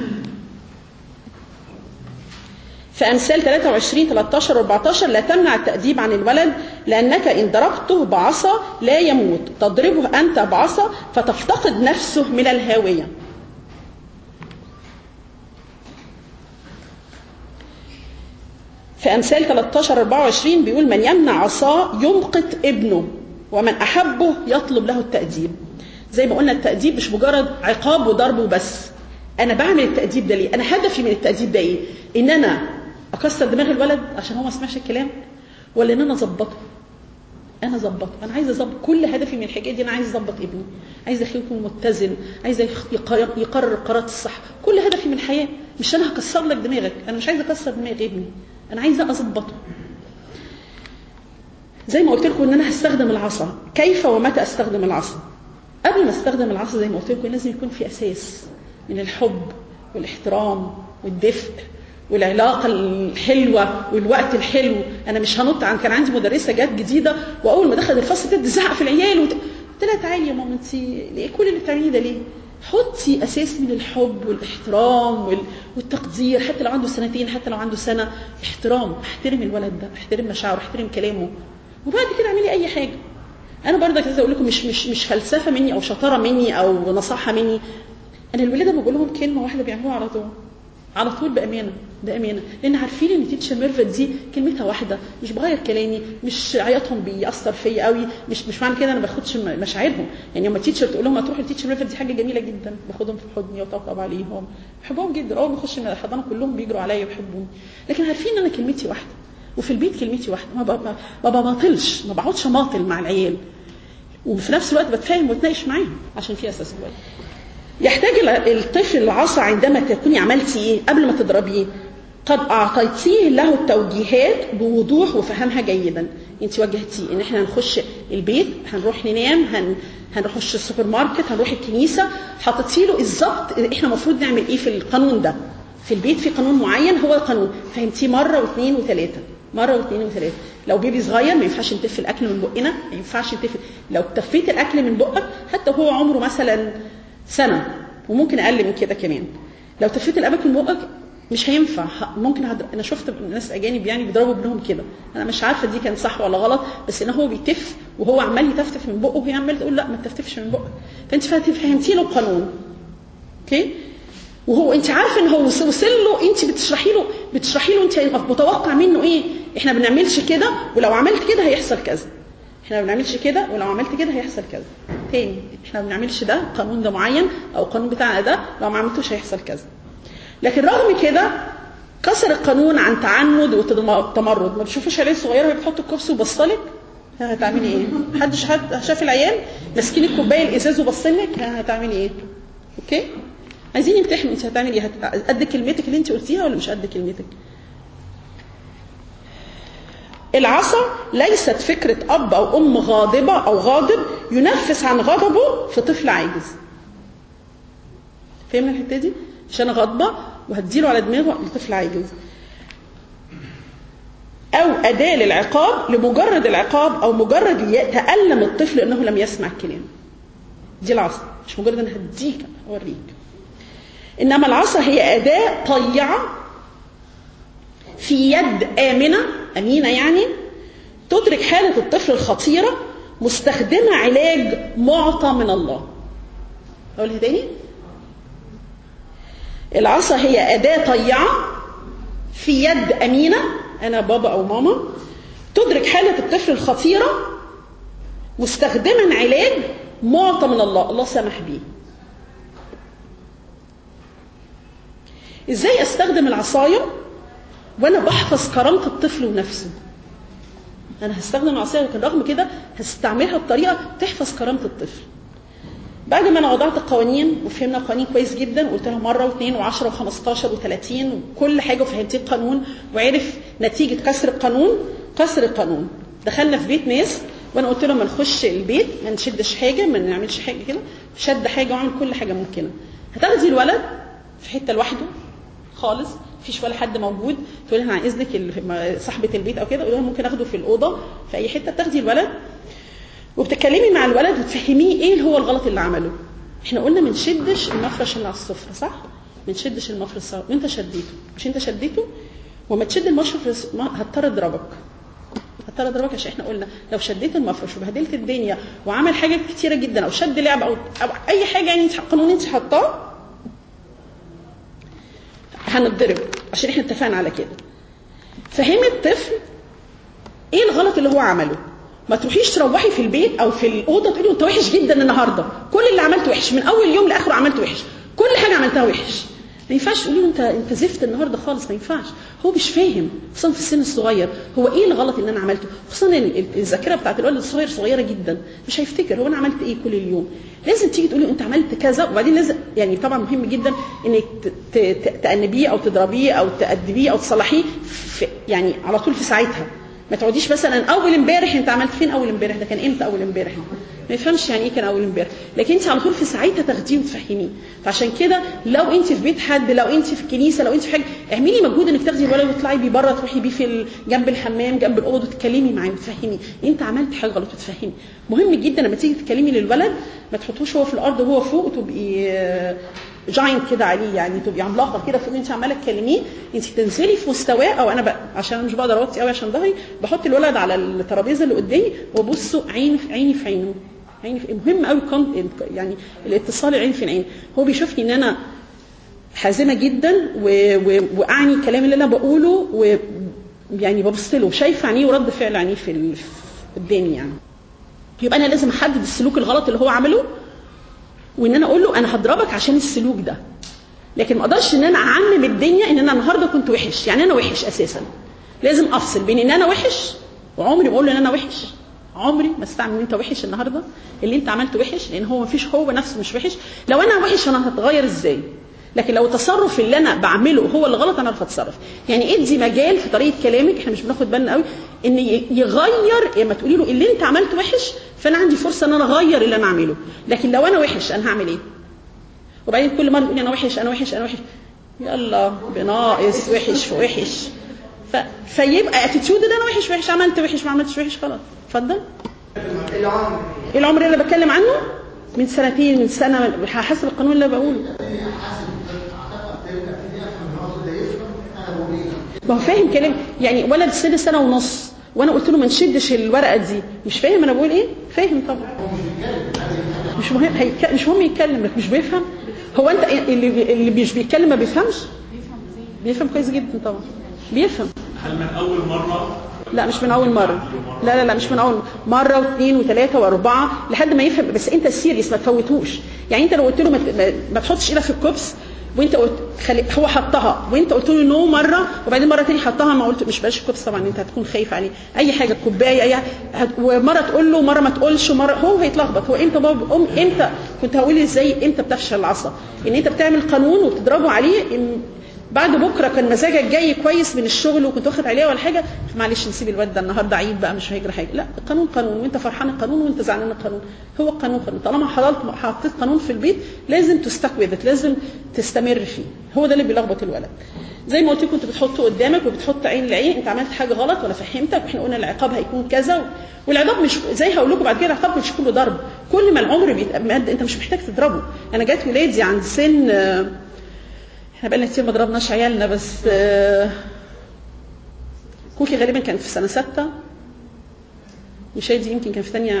في امثال 23 13 14 لا تمنع التاديب عن الولد لانك ان ضربته بعصا لا يموت تضربه انت بعصا فتفتقد نفسه من الهاويه في أمثال 13 24 بيقول من يمنع عصاه يمقت ابنه ومن أحبه يطلب له التأديب زي ما قلنا التأديب مش مجرد عقاب وضرب وبس أنا بعمل التأديب ده ليه أنا هدفي من التأديب ده إيه إن أنا أكسر دماغ الولد عشان هو ما سمعش الكلام ولا إن أنا أظبطه انا اظبطه انا عايزه اظبط كل هدفي من الحكايه دي انا عايزه اظبط ابني عايزه اخليه يكون متزن عايزه يخ- يقرر, يقرر القرارات الصح كل هدفي من الحياه مش انا هكسر لك دماغك انا مش عايزه اكسر دماغ ابني انا عايزه اظبطه زي ما قلت لكم ان انا هستخدم العصا كيف ومتى استخدم العصا قبل ما استخدم العصا زي ما قلت لكم لازم يكون في اساس من الحب والاحترام والدفء والعلاقة الحلوة والوقت الحلو أنا مش هنط عن كان عندي مدرسة جت جديدة وأول ما دخلت الفصل تبدأ تزعق في العيال وت... قلت لها تعالي يا ماما أنت ليه كل اللي بتعمليه ده ليه؟ حطي أساس من الحب والاحترام وال... والتقدير حتى لو عنده سنتين حتى لو عنده سنة احترام احترم الولد ده احترم مشاعره احترم كلامه وبعد كده اعملي أي حاجة انا برضك عايزه اقول لكم مش مش مش فلسفه مني او شطاره مني او نصاحه مني انا الولاد لما بقول لهم كلمه واحده بيعملوها على طول على طول بامانه بامانه لان عارفين ان تيتشر ميرفت دي كلمتها واحده مش بغير كلامي مش عياطهم بيأثر فيا قوي مش مش معنى كده انا ما باخدش م- مشاعرهم يعني لما تيتشر تقول لهم هتروحوا لتيتشر ميرفت دي حاجه جميله جدا باخدهم في حضني وطبطب عليهم بحبهم جدا اول ما اخش من الحضانه كلهم بيجروا عليا ويحبوني لكن عارفين ان انا كلمتي واحده وفي البيت كلمتي واحده ما ب- ما- ما بماطلش ما بقعدش اماطل مع العيال وفي نفس الوقت بتفاهم واتناقش معاهم عشان في اساس كويس يحتاج ال- الطفل العصا عندما تكوني عملتي ايه قبل ما تضربيه قد اعطيتيه له التوجيهات بوضوح وفهمها جيدا انت وجهتيه ان احنا هنخش البيت هنروح ننام هن هنخش السوبر ماركت هنروح الكنيسه حطيتي له بالظبط احنا المفروض نعمل ايه في القانون ده في البيت في قانون معين هو القانون فهمتيه مره واثنين وثلاثه مره واثنين وثلاثه لو بيبي صغير ما ينفعش نتف الاكل من بقنا ما ينفعش نتف لو تفيت الاكل من بقك حتى وهو عمره مثلا سنه وممكن اقل من كده كمان لو تفيت الاكل من بقك مش هينفع ه- ممكن هدر... انا شفت ناس اجانب يعني بيضربوا ابنهم كده انا مش عارفه دي كان صح ولا غلط بس ان هو بيتف وهو عمال يتفتف من بقه وهي عماله تقول لا ما تفتفش من بقك فانت فهمتي له القانون اوكي وهو انت عارفه ان هو وص- وصل له انت بتشرحي له بتشرحي له انت متوقع منه ايه احنا ما بنعملش كده ولو عملت كده هيحصل كذا احنا ما بنعملش كده ولو عملت كده هيحصل كذا تاني احنا ما بنعملش ده القانون ده معين او القانون بتاعنا ده لو ما عملتوش هيحصل كذا لكن رغم كده كسر القانون عن تعنت وتمرد ما بتشوفيش عيال صغيره وهي بتحط الكرسي وبصلك ها هتعملي ايه محدش حد شاف العيال ماسكين الكوبايه الازاز وبصلك ها هتعملي ايه اوكي عايزين نمتحن انت هتعملي ايه هت- قد كلمتك اللي انت قلتيها ولا مش قد كلمتك العصا ليست فكرة أب أو أم غاضبة أو غاضب ينفس عن غضبه في طفل عاجز فهمنا الحتة دي؟ عشان غضبة وهتديله على دماغه لطفل عاجز أو أداة للعقاب لمجرد العقاب أو مجرد يتألم الطفل أنه لم يسمع الكلام دي العصا مش مجرد أنا هديك أوريك إنما العصا هي أداة طيعة في يد آمنة أمينة يعني تدرك حالة الطفل الخطيرة مستخدمة علاج معطى من الله أقولها تاني العصا هي أداة طيعة في يد أمينة أنا بابا أو ماما تدرك حالة الطفل الخطيرة مستخدما علاج معطى من الله الله سمح بيه ازاي استخدم العصايه وانا بحفظ كرامه الطفل ونفسه انا هستخدم العصايه لكن رغم كده هستعملها بطريقه تحفظ كرامه الطفل بعد ما انا وضعت القوانين وفهمنا القوانين كويس جدا وقلت له مره واثنين وعشرة وخمستاشر وثلاثين وكل حاجه وفهمتيه القانون وعرف نتيجه كسر القانون كسر القانون دخلنا في بيت ناس وانا قلت لهم ما نخش البيت ما نشدش حاجه ما نعملش حاجه كده شد حاجه وعمل كل حاجه ممكنه هتاخدي الولد في حته لوحده خالص مفيش ولا حد موجود تقول لها عن اذنك ال- صاحبه البيت او كده قول لها ممكن اخده في الاوضه في اي حته تاخدي الولد وبتتكلمي مع الولد وتفهميه ايه هو الغلط اللي عمله احنا قلنا ما نشدش المفرش اللي على السفره صح ما نشدش المفرش صح وانت شديته مش انت شديته وما تشد المفرش ما- هضطر اضربك هضطر اضربك عشان احنا قلنا لو شديت المفرش وبهدلت الدنيا وعمل حاجات كتيره جدا او شد لعب او, أو اي حاجه يعني انت قانون انت حطاه هنتضرب عشان احنا اتفقنا على كده فهم الطفل ايه الغلط اللي هو عمله ما تروحيش تروحي في البيت او في الاوضه تقولي انت وحش جدا النهارده كل اللي عملته وحش من اول يوم لاخره عملت وحش كل حاجه عملتها وحش ما ينفعش تقولي له انت انت زفت النهارده خالص ما ينفعش هو مش فاهم خصوصا في السن الصغير هو ايه الغلط اللي انا عملته خصوصا ال- ال- الذاكره بتاعت الولد الصغير صغيره جدا مش هيفتكر هو انا عملت ايه كل اليوم لازم تيجي تقولي انت عملت كذا وبعدين لازم يعني طبعا مهم جدا انك ت- ت- ت- تأنبيه او تضربيه او تأدبيه او تصلحيه في يعني على طول في ساعتها ما تقعديش مثلا اول امبارح انت عملت فين اول امبارح ده كان امتى اول امبارح ما يفهمش يعني ايه كان اول امبارح لكن انت على طول في ساعتها تاخديه وتفهميه فعشان كده لو انت في بيت حد لو انت في الكنيسه لو انت في حاجه اعملي مجهود انك تاخدي الولد وتطلعي بيه بره تروحي بيه في ال- جنب الحمام جنب الاوضه وتتكلمي معاه وتفهمي انت عملت حاجه غلط وتفهمي مهم جدا لما تيجي تتكلمي للولد ما تحطوش هو في الارض وهو فوق وتبقي جاينت كده عليه يعني تبقي عملاقه كده فوق انت عماله تكلميه انت تنزلي في مستواه او انا بقى عشان أنا مش بقدر اوطي قوي عشان ظهري بحط الولد على الترابيزه اللي قدامي وابصه عيني في عيني في عينه عيني في مهم قوي كون- يعني الاتصال العين في العين هو بيشوفني ان انا حازمه جدا و... و... واعني الكلام اللي انا بقوله و يعني ببص له شايفه عينيه ورد فعل عينيه في ال- في الدنيا يعني يبقى انا لازم احدد السلوك الغلط اللي هو عمله وان انا اقول له انا هضربك عشان السلوك ده لكن ما اقدرش ان انا اعمم الدنيا ان انا النهارده كنت وحش يعني انا وحش اساسا لازم افصل بين ان انا وحش وعمري ما اقول له ان انا وحش عمري ما استعمل ان انت وحش النهارده اللي انت عملته وحش لان هو ما فيش هو نفسه مش وحش لو انا وحش انا هتغير ازاي لكن لو التصرف اللي انا بعمله هو اللي غلط انا اعرف اتصرف يعني ادي مجال في طريقه كلامك احنا مش بناخد بالنا قوي ان ي- يغير لما تقولي له اللي انت عملته وحش فانا عندي فرصه ان انا اغير اللي انا اعمله لكن لو انا وحش انا هعمل ايه وبعدين كل مره تقولي انا وحش انا وحش انا وحش يلا بناقص وحش في وحش ف... فيبقى اتيتيود ده انا وحش وحش عملت وحش ما عملتش وحش خلاص اتفضل العمر ايه العمر اللي بتكلم عنه من سنتين من سنه حسب القانون اللي أنا بقوله ما هو فاهم كلام يعني ولد سن سنه ونص وانا قلت له ما نشدش الورقه دي مش فاهم انا بقول ايه فاهم طبعا مش مهم هيك... مش مهم يتكلم لك مش بيفهم هو انت اللي اللي مش بيتكلم ما بيفهمش بيفهم كويس جدا طبعا بيفهم هل من اول مره لا مش من اول مره لا لا لا مش من اول مره واثنين وثلاثه واربعه لحد ما يفهم بس انت سيريس ما تفوتوش يعني انت لو قلت له ما, ت- ما, ما تحطش ايدك في الكوبس وانت قلت خلي هو حطها وانت قلت له نو مره وبعدين مره تاني حطها ما قلت مش بلاش كوبس طبعا انت هتكون خايف عليه اي حاجه كوبايه اي هت... ومره تقول له ومره ما تقولش ومره هو هيتلخبط هو امتى بابا ام امتى كنت هقول ازاي امتى بتفشل العصا ان انت بتعمل قانون وتضربه عليه إن بعد بكره كان مزاجك جاي كويس من الشغل وكنت واخد عليه ولا حاجه معلش نسيب الواد ده النهارده عيد بقى مش هيجري حاجه لا القانون قانون وانت فرحان القانون وانت زعلان القانون هو القانون قانون طالما حضرت حطيت قانون في البيت لازم تستك لازم تستمر فيه هو ده اللي بيلخبط الولد زي ما قلت لكم انت بتحطه قدامك وبتحط عين لعين انت عملت حاجه غلط ولا فهمتك واحنا قلنا العقاب هيكون كذا والعقاب مش زي هقول لكم بعد كده العقاب مش كله ضرب كل ما العمر بيتمد انت مش محتاج تضربه انا جات ولادي عند سن آه، احنا بقالنا كتير ما ضربناش عيالنا بس آه، كوكي غالبا كانت في سنه سته وشادي يمكن كان في ثانيه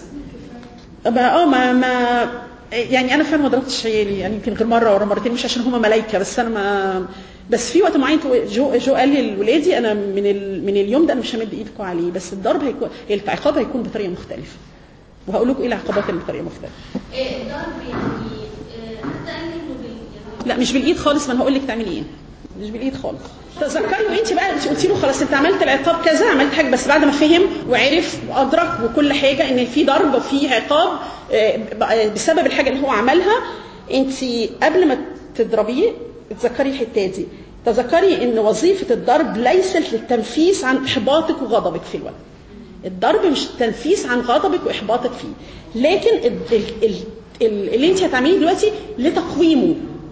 اه ما ما يعني انا فعلا ما ضربتش عيالي يعني يمكن غير مره ولا مرتين مش عشان هم ملايكه بس انا ما بس في وقت معين جو جو قال لي لولادي انا من ال من اليوم ده انا مش همد ايدكم عليه بس الضرب هيكون العقاب هيكون بطريقه مختلفه وهقول لكم ايه العقابات اللي بطريقه مختلفه إيه، ضرب يعني آه، حتى قال لي انه بال- لا مش بالايد خالص ما انا هقول لك تعملي ايه مش بالايد خالص تذكري وانت بقى انت قلتي له خلاص انت عملت العقاب كذا عملت حاجه بس بعد ما فهم وعرف وادرك وكل حاجه ان في ضرب وفي عقاب آه، بسبب الحاجه اللي هو عملها انت قبل ما تضربيه تذكري الحته دي تذكري ان وظيفه الضرب ليست للتنفيس عن احباطك وغضبك في الولد الضرب مش التنفيس عن غضبك واحباطك فيه لكن ال- ال- ال- ال- اللي انت هتعمليه دلوقتي لتقويمه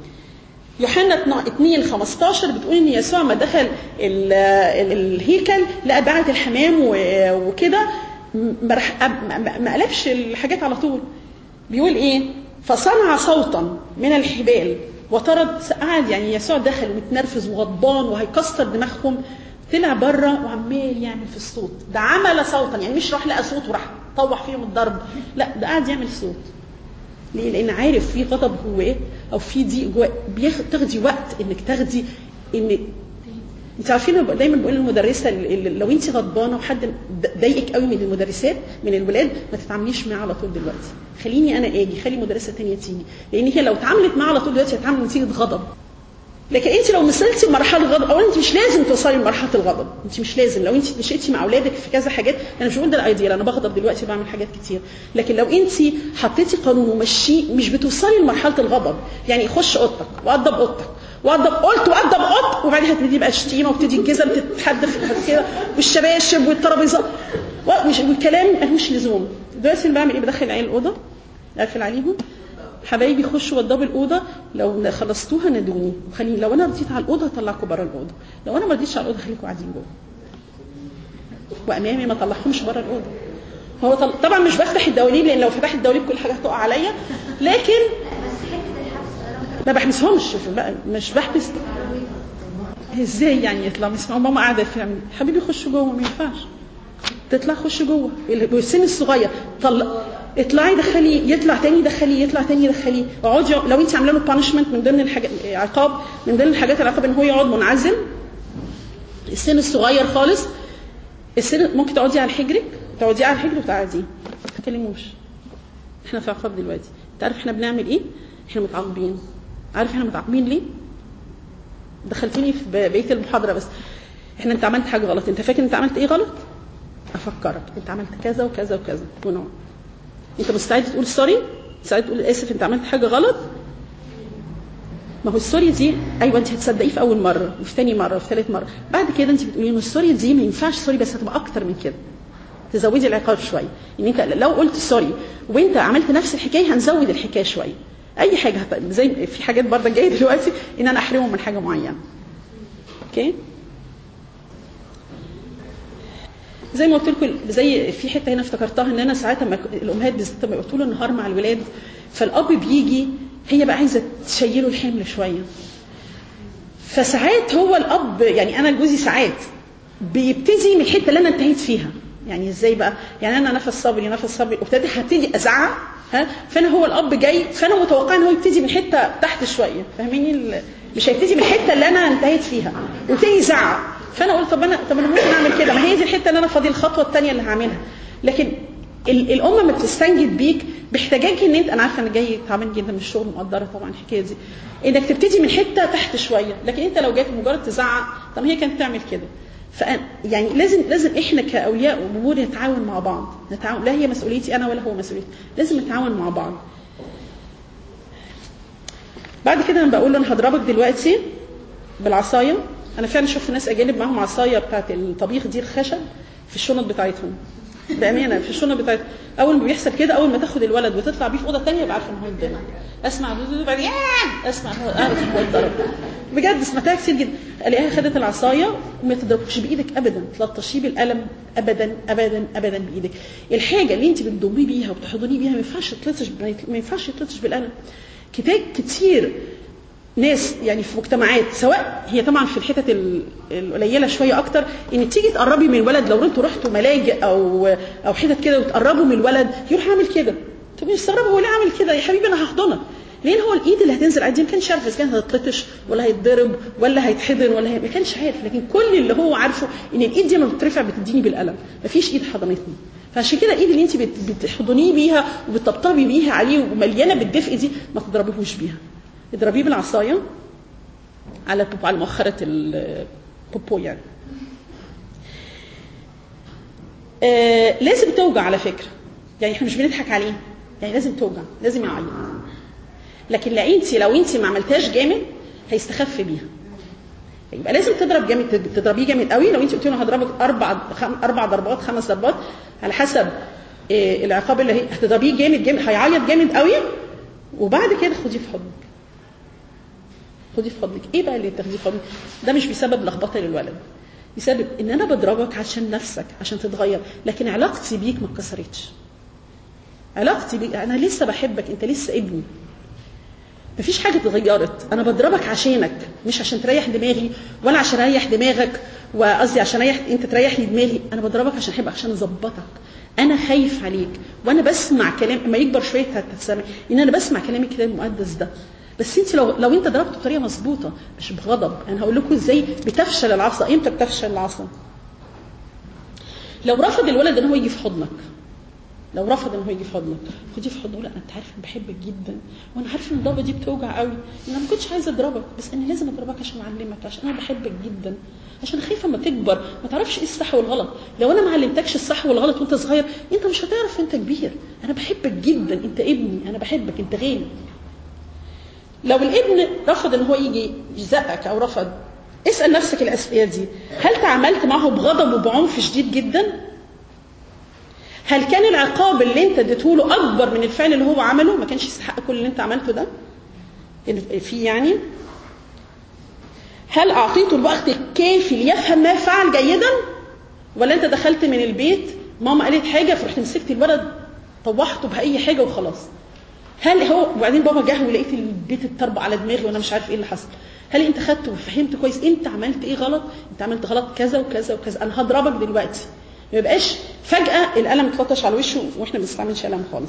يوحنا 2 15 بتقول ان يسوع ما دخل ال- ال- الهيكل لقى بعت الحمام و- وكده ما راح- ما- ما ما قلبش الحاجات على طول بيقول ايه فصنع صوتا من الحبال وطرد قعد يعني يسوع دخل ومتنرفز وغضبان وهيكسر دماغهم طلع بره وعمال يعمل في الصوت ده عمل صوتا يعني مش راح لقى صوت وراح طوح فيهم الضرب لا ده قاعد يعمل صوت ليه؟ لان عارف في غضب جواه او في ضيق جواه بياخد تاخدي وقت انك تاخدي ان انت عارفين أنا دايما بقول للمدرسه ال- ال- لو انت غضبانه وحد د- ضايقك قوي من المدرسات من الولاد ما تتعامليش معاه على طول دلوقتي خليني انا اجي خلي مدرسه تانية تيجي لان هي لو اتعاملت معاه على طول دلوقتي هتتعامل نتيجه غضب لكن انت لو وصلتي لمرحله الغضب اولا انت مش لازم توصلي لمرحله الغضب انت مش لازم لو انت مشيتي مع اولادك في كذا حاجات انا مش بقول ده الايديال انا بغضب دلوقتي بعمل حاجات كتير لكن لو انت حطيتي قانون ومشي مش بتوصلي لمرحله الغضب يعني خش اوضتك وقضب اوضتك وقضب قلت وقضب اوضتك وبعدين هتبتدي بقى شتيمه وابتدي الجزم تتحدف كده والشباشب والترابيزات ومش- والكلام ملوش لزوم دلوقتي انا بعمل ايه بدخل العيال الاوضه اقفل عليهم حبايبي خشوا وضبوا الاوضه لو خلصتوها نادوني وخليني لو انا رضيت على الاوضه هطلعكم بره الاوضه لو انا ما رضيتش على الاوضه خليكم قاعدين جوه وامامي ما طلعهمش بره الاوضه هو طل... طبعا مش بفتح الدواليب لان لو فتحت الدواليب كل حاجه هتقع عليا لكن بس حته الحبس أنا ما بحبسهمش بقى- مش بحبس ازاي يعني يطلع يسمعوا ماما قاعده في حبيبي خش جوه ما ينفعش تطلع خش جوه والسن الصغير طلع اطلعي دخلي يطلع تاني دخليه يطلع تاني دخليه اقعدي لو انت عامله له بانشمنت من ضمن الحاجات عقاب من ضمن الحاجات العقاب ان هو يقعد منعزل السن الصغير خالص السن ممكن تقعدي على حجرك تقعدي على الحجر وتقعدي ما تتكلموش احنا في عقاب دلوقتي انت عارف احنا بنعمل ايه احنا متعاقبين عارف احنا متعاقبين ليه دخلتني في بقيه المحاضره بس احنا انت عملت حاجه غلط انت فاكر انت عملت ايه غلط افكرك انت عملت كذا وكذا وكذا ونوع انت مستعد تقول سوري مستعد تقول اسف انت عملت حاجه غلط ما هو السوري دي ايوه انت هتصدقيه في اول مره وفي ثاني مره وفي ثالث مره بعد كده انت بتقولي له السوري دي ما ينفعش سوري بس هتبقى اكتر من كده تزودي العقاب شويه ان انت لو قلت سوري وانت عملت نفس الحكايه هنزود الحكايه شويه اي حاجه هت... زي في حاجات برضه جايه دلوقتي ان انا احرمهم من حاجه معينه اوكي زي ما قلت لكم زي في حته هنا افتكرتها ان انا ساعات لما الامهات بالذات لما يبقوا طول النهار مع الولاد فالاب بيجي هي بقى عايزه تشيله الحمل شويه فساعات هو الاب يعني انا جوزي ساعات بيبتدي من الحته اللي انا انتهيت فيها يعني ازاي بقى يعني انا نفس صبري نفس صبري وابتدي هبتدي ازعق ها فانا هو الاب جاي فانا متوقعه ان هو يبتدي من حته تحت شويه فاهميني ال- مش هيبتدي من الحته اللي انا انتهيت فيها ويبتدي يزعق فانا قلت طب انا طب انا ممكن اعمل كده ما هي دي الحته اللي انا فاضي الخطوه الثانيه اللي هعملها لكن ال- الام ما بتستنجد بيك باحتجاج ان انت انا عارفه انا جاي تعبان جدا من الشغل مقدره طبعا الحكايه دي انك تبتدي من حته تحت شويه لكن انت لو جيت مجرد تزعق طب هي كانت تعمل كده ف يعني لازم لازم احنا كاولياء امور نتعاون مع بعض نتعاون لا هي مسؤوليتي انا ولا هو مسؤوليتي لازم نتعاون مع بعض بعد كده انا بقول له انا هضربك دلوقتي بالعصايه انا فعلا شفت ناس اجانب معاهم عصايه بتاعت الطبيخ دي الخشب في الشنط بتاعتهم بامانه في الشنط بتاعت اول ما بيحصل كده اول ما تاخد الولد وتطلع بيه في اوضه ثانيه يبقى عارفه ان هو اتضرب اسمع بعد ياه اسمع هو اعرف هو اتضرب بجد سمعتها كتير جدا الاقيها خدت العصايه وما تضربش بايدك ابدا تلطشيه بالقلم ابدا ابدا ابدا بايدك الحاجه اللي انت بتضميه بيها وبتحضنيه بيها ما ينفعش تلطش ما ينفعش يتلطش بالقلم كتاب كتير ناس يعني في مجتمعات سواء هي طبعا في الحتت ال- القليله شويه اكتر ان تيجي تقربي من الولد لو انتوا رحتوا ملاجئ او او حتت كده وتقربوا من الولد يروح عامل كده تبقي مستغربه هو ليه عامل كده يا حبيبي انا هحضنك لان هو الايد اللي هتنزل عليه دي ما كانش عارف اذا كان هتتلطش ولا هيتضرب ولا هيتحضن ولا هي... ما كانش عارف لكن كل اللي هو عارفه ان الايد دي لما بترفع بتديني بالقلم ما فيش ايد حضنتني فعشان كده الايد اللي انت بت- بتحضنيه بيها وبتطبطبي بيها عليه ومليانه بالدفء دي ما تضربيهوش بيها اضربيه بالعصايه على البوب- على مؤخرة البوبو يعني آه لازم توجع على فكرة يعني احنا مش بنضحك عليه يعني لازم توجع لازم يعيط لكن لا انت لو انت ما عملتهاش جامد هيستخف بيها يبقى لازم تضرب جامد تضربيه جامد قوي لو انت قلت له هضربك اربع خم... اربع ضربات خمس ضربات على حسب آه العقاب اللي هي هتضربيه جامد جامد هيعيط جامد قوي وبعد كده خديه في حضنك خدي في حضنك ايه بقى اللي تاخديه في حضنك ده مش بسبب لخبطه للولد بسبب ان انا بضربك عشان نفسك عشان تتغير لكن علاقتي بيك ما اتكسرتش علاقتي بيك انا لسه بحبك انت لسه ابني مفيش حاجه اتغيرت انا بضربك عشانك مش عشان تريح دماغي ولا عشان اريح دماغك وقصدي عشان اريح انت تريح لي دماغي انا بضربك عشان احبك عشان اظبطك انا خايف عليك وانا بسمع كلام اما يكبر شويه هتسمع ان انا بسمع كلام الكتاب المقدس ده بس انت لو لو انت ضربته بطريقه مظبوطه مش بغضب انا هقول لكم ازاي بتفشل العصا امتى بتفشل العصا لو رفض الولد ان هو يجي في حضنك لو رفض ان هو يجي في حضنك خديه في حضنه لا انت عارف انا بحبك جدا وانا عارفه ان الضربه دي بتوجع قوي انا ما كنتش عايزه اضربك بس انا لازم اضربك عشان اعلمك عشان انا بحبك جدا عشان خايفه اما تكبر ما تعرفش ايه الصح والغلط لو انا ما علمتكش الصح والغلط وانت صغير انت مش هتعرف وانت كبير انا بحبك جدا انت ابني انا بحبك انت غالي لو الابن رفض ان هو يجي يزقك او رفض اسال نفسك الاسئله دي هل تعاملت معه بغضب وبعنف شديد جدا هل كان العقاب اللي انت اديته له اكبر من الفعل اللي هو عمله ما كانش يستحق كل اللي انت عملته ده في يعني هل اعطيته الوقت الكافي ليفهم ما فعل جيدا ولا انت دخلت من البيت ماما قالت حاجه فرحت مسكت الولد طوحته باي حاجه وخلاص هل هو وبعدين بابا جه ولقيت البيت اتطربق على دماغي وانا مش عارف ايه اللي حصل هل انت خدته وفهمت كويس انت عملت ايه غلط انت عملت غلط كذا وكذا وكذا انا هضربك دلوقتي ما يبقاش فجاه القلم اتلطش على وشه واحنا ما بنستعملش قلم خالص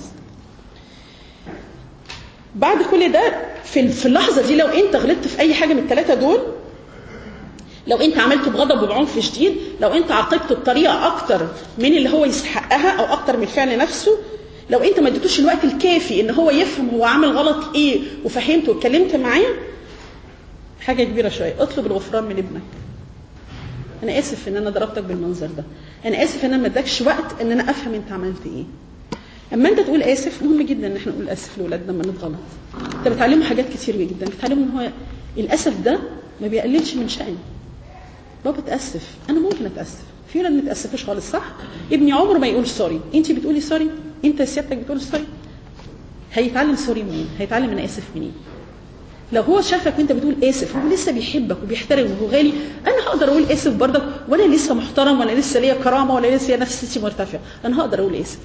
بعد كل ده في في اللحظه دي لو انت غلطت في اي حاجه من الثلاثه دول لو انت عملته بغضب وبعنف شديد لو انت عاقبته بطريقه اكتر من اللي هو يستحقها او اكتر من الفعل نفسه لو انت ما اديتوش الوقت الكافي ان هو يفهم هو عامل غلط ايه وفهمته واتكلمت معاه حاجه كبيره شويه اطلب الغفران من ابنك انا اسف ان انا ضربتك بالمنظر ده انا اسف ان انا ما ادكش وقت ان انا افهم انت عملت ايه اما انت تقول اسف مهم جدا ان احنا نقول اسف لاولادنا لما نتغلط انت بتعلمه حاجات كتير جدا بتعلمه ان هو الاسف ده ما بيقللش من شأني بابا تاسف انا ممكن اتاسف في ولاد ما تاسفوش خالص صح ابني عمره ما يقول سوري انت بتقولي سوري انت سيادتك بتقول سوري هيتعلم سوري منين هيتعلم انا اسف منين لو هو شافك وانت بتقول اسف هو لسه بيحبك وبيحترمك وهو غالي انا هقدر اقول اسف برضك وانا لسه محترم ولا لسه ليا كرامه ولا لسه نفسيتي مرتفعه انا هقدر اقول اسف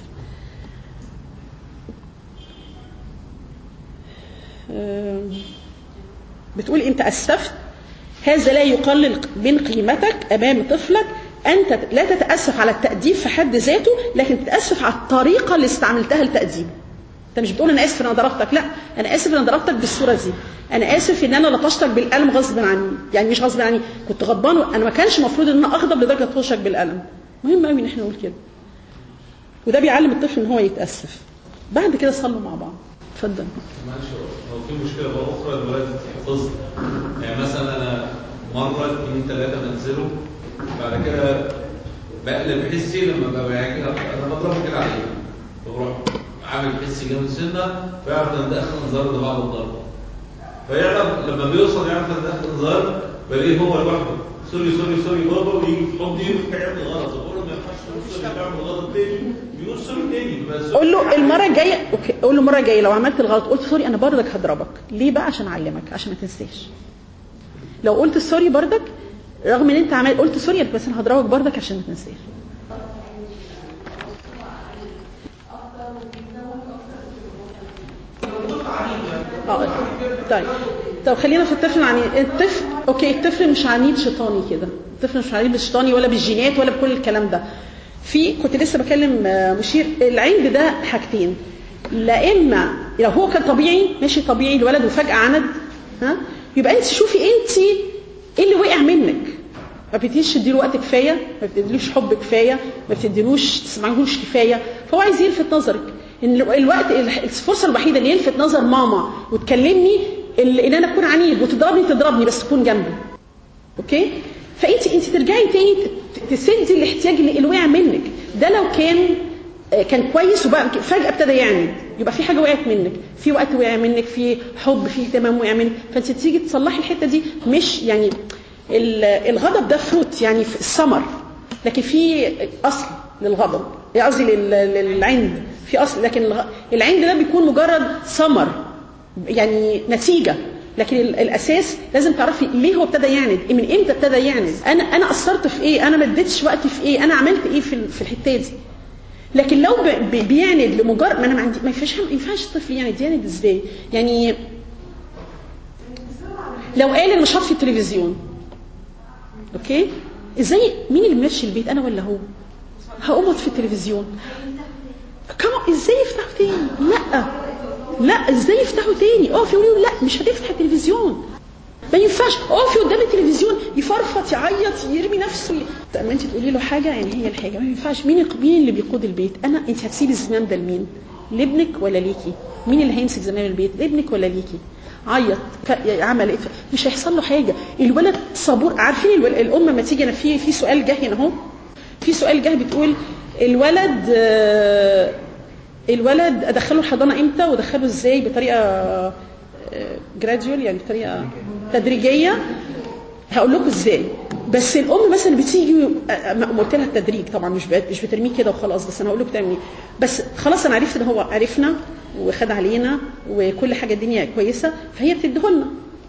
بتقول انت اسفت هذا لا يقلل من قيمتك امام طفلك انت لا تتاسف على التاديب في حد ذاته لكن تتاسف على الطريقه اللي استعملتها لتاديبه انت مش بتقول انا اسف ان انا ضربتك لا انا اسف ان انا ضربتك بالصوره دي انا اسف ان انا لطشتك بالقلم غصب عني يعني مش غصب عني كنت غضبان انا ما كانش المفروض ان انا اغضب لدرجه اطوشك بالقلم مهم قوي ان احنا نقول كده وده بيعلم الطفل ان هو يتاسف بعد كده صلوا مع بعض اتفضل معلش هو في مشكله بقى اخرى الولد حفظ يعني مثلا انا مره اثنين ثلاثه بنزله بعد كده بقلب حسي لما ببقى يعني انا بضربه كده عليه بروح عامل حسي جامد سنه فيعرف ان ده اخر انذار ده بعد الضرب فيعرف لما بيوصل يعرف ان ده اخر انذار بلاقيه هو لوحده سوري سوري سوري بابا ويجي في حضني ويعمل غلط بقول له ما ينفعش تقول سوري تعمل غلط تاني بيقول سوري تاني بس قول له المره الجايه اوكي قول له المره الجايه لو عملت الغلط قلت سوري انا برضك هضربك ليه بقى عشان اعلمك عشان ما تنساش لو قلت سوري برضك رغم ان انت عمال قلت سوري بس انا هضربك برضك عشان ما تنساش اه طيب طب خلينا في الطفل العنيد الطفل اوكي الطفل مش عنيد شيطاني كده الطفل مش عنيد شيطاني ولا بالجينات ولا بكل الكلام ده في كنت لسه بكلم آه، مشير العند ده حاجتين لا اما لو هو كان طبيعي ماشي طبيعي الولد وفجاه عند ها يبقى انت شوفي انت ايه اللي وقع منك ما بتديش تديله وقت كفايه ما بتديلوش حب كفايه ما بتديلوش تسمعلوش كفايه فهو عايز يلفت نظرك ان الوقت الفرصه الوحيده اللي يلفت نظر ماما وتكلمني ال- ان انا اكون عنيد وتضربني تضربني بس تكون جنبي اوكي فانت انت ترجعي تاني ت- تسدي الاحتياج اللي اللي وقع منك ده لو كان آه، كان كويس وبقى فجاه ابتدى يعند يبقى في حاجه وقعت منك في وقت وقع منك في حب في اهتمام وقع منك فانت تيجي تصلحي الحته دي مش يعني ال- الغضب ده فروت يعني في الثمر لكن في اصل للغضب قصدي لل- للعند في اصل لكن الغ- العند ده بيكون مجرد ثمر يعني نتيجه لكن ال- الاساس لازم تعرفي ليه هو ابتدى يعند من امتى ابتدى يعند انا انا قصرت في ايه انا ما اديتش وقتي في ايه انا عملت ايه في ال- في الحته دي لكن لو ب- ب- بيعند لمجرد ما انا ما عندي ما ينفعش ما ينفعش الطفل يعند يعند ازاي يعني لو قال انا مش هطفي التلفزيون اوكي ازاي مين اللي ماشي البيت انا ولا هو هقوم اطفي التلفزيون كم ازاي يفتحوا تاني لا لا ازاي يفتحوا تاني اقفي قولي له لا مش هتفتح التلفزيون ما ينفعش اقفي قدام التلفزيون يفرفط يعيط يرمي نفسه طب ما انت تقولي له حاجه يعني هي الحاجه ما ينفعش مين مين اللي بيقود البيت انا انت هتسيبي الزمام ده لمين لابنك ولا ليكي مين اللي هيمسك زمام البيت لابنك ولا ليكي عيط ك- عمل ايه مش هيحصل له حاجه الولد صبور عارفين الول- الام لما تيجي انا في في سؤال جه هنا اهو في سؤال جه بتقول الولد آه، الولد ادخله الحضانه امتى وادخله ازاي بطريقه جراديول يعني بطريقه تدريجيه هقول لكم ازاي بس الام مثلا بتيجي آه، ما قلت لها التدريج طبعا مش بت- مش بترميه كده وخلاص بس انا هقول لكم تعمل ايه بس خلاص انا عرفت ان هو عرفنا وخد علينا وكل حاجه الدنيا كويسه فهي بتديهولنا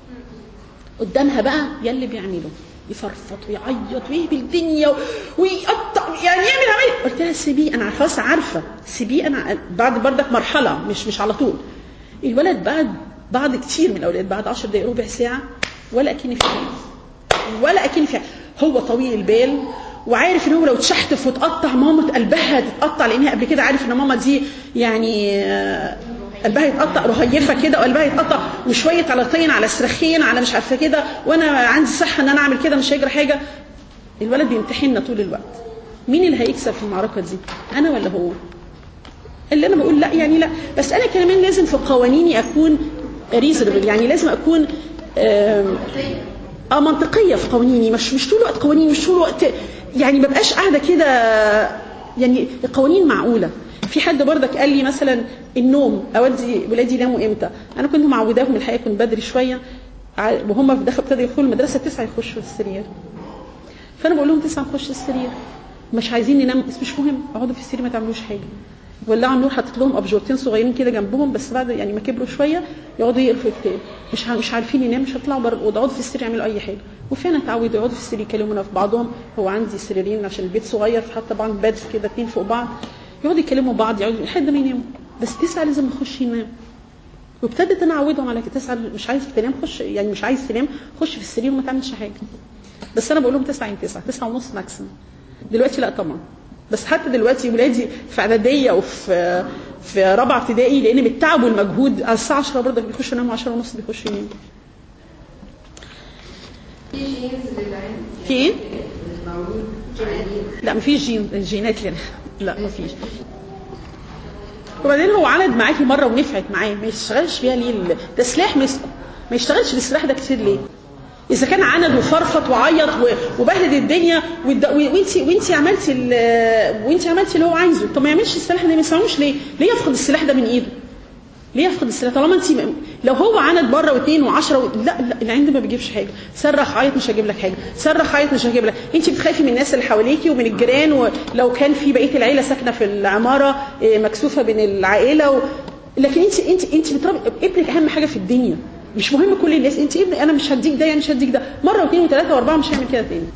قدامها بقى يلي بيعمله يفرفط ويعيط ويهبل الدنيا و- ويقطع يعني يعمل عمل قلت لها سيبيه انا خلاص عارفه سيبيه انا بعد بردك مرحله مش مش على طول الولد بعد بعد كتير من الاولاد بعد 10 دقائق ربع ساعه ولا اكني في حاجه ولا اكني في حاجه هو طويل البال وعارف ان هو لو اتشحتف وتقطع ماما قلبها تتقطع لانها قبل كده عارف ان ماما دي يعني آه، قلبها يتقطع رهيفه كده وقلبها يتقطع وشويه على طين على صراخين على مش عارفه كده وانا عندي صحه ان انا اعمل كده مش هيجرى حاجه الولد بيمتحننا طول الوقت مين اللي هيكسب في المعركه دي انا ولا هو اللي انا بقول لا يعني لا بس انا كمان لازم في قوانيني اكون ريزونبل يعني لازم اكون آم، اه منطقيه في قوانيني مش مش طول الوقت قوانين مش طول الوقت يعني ما بقاش قاعده كده يعني القوانين معقوله في حد برضك قال لي مثلا النوم اودي ولادي يناموا امتى انا كنت معوداهم الحقيقه كنت بدري شويه ع- وهم دخلوا ابتدوا يدخلوا المدرسه تسعة يخشوا السرير فانا بقول لهم تسعة نخش السرير مش عايزين ننام بس مش مهم اقعدوا في السرير ما تعملوش حاجه ولعوا النور حطيت لهم ابجورتين صغيرين كده جنبهم بس بعد يعني ما كبروا شويه يقعدوا يقروا كتاب مش ع- مش عارفين يناموا مش هيطلعوا بره الاوضه يقعدوا في السرير يعملوا اي حاجه وفعلا اتعودوا يقعدوا في السرير يكلمونا في بعضهم هو عندي سريرين عشان البيت صغير فحط طبعا بادز كده اتنين فوق بعض يقعدوا يكلموا بعض يقعدوا لحد ما يناموا بس تسعه لازم نخش ينام وابتدت انا اعودهم على كده تسعه مش عايز تنام خش يعني مش عايز تنام خش في السرير وما تعملش حاجه بس انا بقول لهم تسعه عين تسعه تسعه ونص ماكسيمم دلوقتي لا طبعا بس حتى دلوقتي ولادي في اعداديه وفي في رابعه ابتدائي لان بالتعب والمجهود على الساعه 10 برضه بيخشوا يناموا 10 ونص بيخشوا يناموا في جينز للعين في ايه؟ مولود جينات لا مفيش جين جينات لنا لا مفيش وبعدين هو عند معاكي مره ونفعت معاه ما يشتغلش فيها ليه ال- ده سلاح مسكه ما يشتغلش بالسلاح ده كتير ليه اذا كان عند وفرفط وعيط و- وبهدل الدنيا وانت وانت عملتي ال- وانت عملتي اللي هو عايزه طب ما يعملش السلاح ده ما يسمعوش ليه ليه يفقد السلاح ده من ايده ليه يفقد السلاح طالما انت لو هو عند بره واثنين وعشرة و... لا لا العند ما بيجيبش حاجه صرخ عيط مش هجيب لك حاجه صرخ عيط مش هجيب لك انت بتخافي من الناس اللي حواليكي ومن الجيران ولو كان في بقيه العيله ساكنه في العماره اه، مكسوفه بين العائله و... لكن انت انت انت بتربي ابنك اهم حاجه في الدنيا مش مهم كل الناس انت ابني انا مش هديك ده يعني مش هديك ده مره واثنين وثلاثه واربعه مش هعمل كده تاني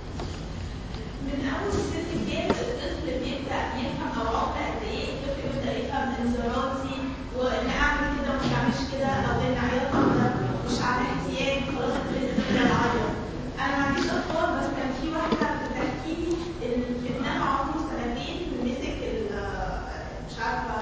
من اول ست سنين الطفل بيبدا يفهم او عقله قد ايه الطفل بيبدا يفهم انذاراتي وان اعمل كده وما اعملش كده او ان عياطه ده مش على احتياج خلاص الطفل كده العيط انا ما عنديش اطفال بس كان في واحده بتحكي لي ان ابنها عمره سنتين مسك ال- مش عارفه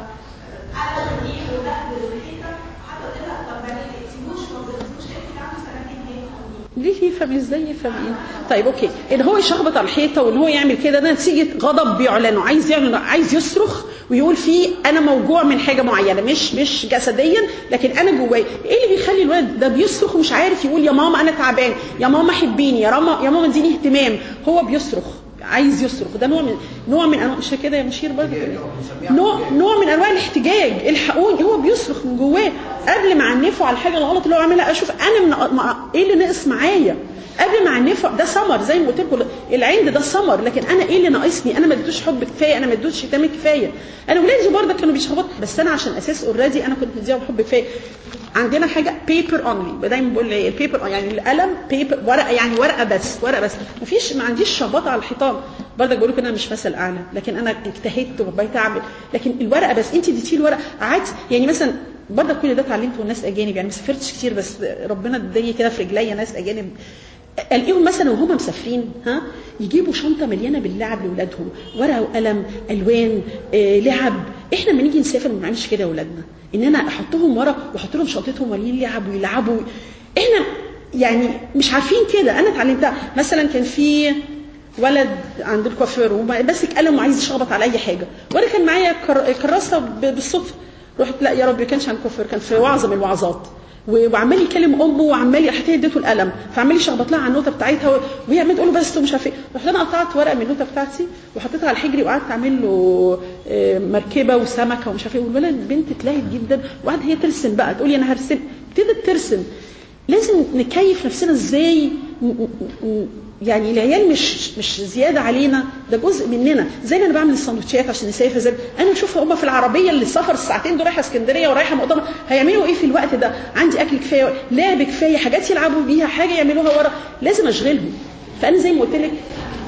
قلم ايه ودهب الحيطه حتى قلت لها طب ما تقتلوش ما تقتلوش ابنك عنده سنتين هيفهم ايه ليه يفهم ازاي يفهم ايه طيب اوكي ان هو يشخبط على الحيطه وان هو يعمل كده ده نتيجه غضب بيعلنه عايز يعلن عايز يصرخ ويقول فيه انا موجوع من حاجه معينه مش مش جسديا لكن انا جوايا ايه اللي بيخلي الولد ده بيصرخ ومش عارف يقول يا ماما انا تعبان يا ماما حبيني يا ماما يا ماما اديني اهتمام هو بيصرخ عايز يصرخ ده نوع من نوع من انواع مش كده يا مشير برضه كده نوع نوع من انواع الاحتجاج الحقوني هو بيصرخ من جواه قبل ما اعنفه على الحاجه الغلط اللي هو عاملها اشوف انا من ما- ايه اللي ناقص معايا قبل ما اعنفه ده سمر زي ما قلت لكم العند ده سمر لكن انا ايه اللي ناقصني انا ما اديتوش حب كفايه انا ما اديتوش اهتمام كفايه انا ولادي برضه كانوا بيشخبطوا بس انا عشان اساس اوريدي انا كنت مديهم حب كفايه عندنا حاجه بيبر اونلي دايما بقول ايه البيبر يعني القلم بيبر ورقه يعني ورقه بس ورقه بس مفيش ما عنديش شخبطه على الحيطان برضك بقول لكم انا مش مثل اعلى لكن انا اجتهدت وبقيت اعمل لكن الورقه بس انت اديتيه الورقه عادي يعني مثلا برضك كل ده اتعلمته من ناس اجانب يعني ما سافرتش كتير بس ربنا اداني كده في رجليا ناس اجانب الاقيهم مثلا وهم مسافرين ها يجيبوا شنطه مليانه باللعب لاولادهم ورقه وقلم الوان آه، لعب احنا لما نيجي نسافر ما بنعملش كده يا اولادنا ان انا احطهم ورا واحط لهم شنطتهم مليين لعب ويلعبوا احنا يعني مش عارفين كده انا اتعلمتها مثلا كان في ولد عند الكوافير وماسك قلم وعايز يشخبط على اي حاجه وانا كان معايا كر- كراسه ب- بالصدفه رحت لا يا رب ما كانش عند الكوافير كان في وعظه من الوعظات و- وعمال يكلم امه وعمال حتى اديته القلم فعمال يشخبط لها على النوته بتاعتها وهي عماله تقول له بس ومش عارف ايه رحت انا قطعت ورقه من النوته بتاعتي وحطيتها على الحجري وقعدت اعمل له آه، مركبه وسمكه ومش عارف ايه والولد البنت اتلهت جدا وقعدت هي ترسم بقى تقول لي انا هرسم ابتدت ترسم لازم نكيف نفسنا ازاي ن- ن- ن- يعني العيال مش مش زياده علينا ده جزء مننا زي ما انا بعمل السندوتشات عشان نسافر زي انا اشوف هم في العربيه اللي السفر الساعتين دول رايحه اسكندريه ورايحه مؤتمر هيعملوا ايه في الوقت ده عندي اكل كفايه لعب كفايه حاجات يلعبوا بيها حاجه يعملوها ورا لازم اشغلهم فانا زي ما قلت لك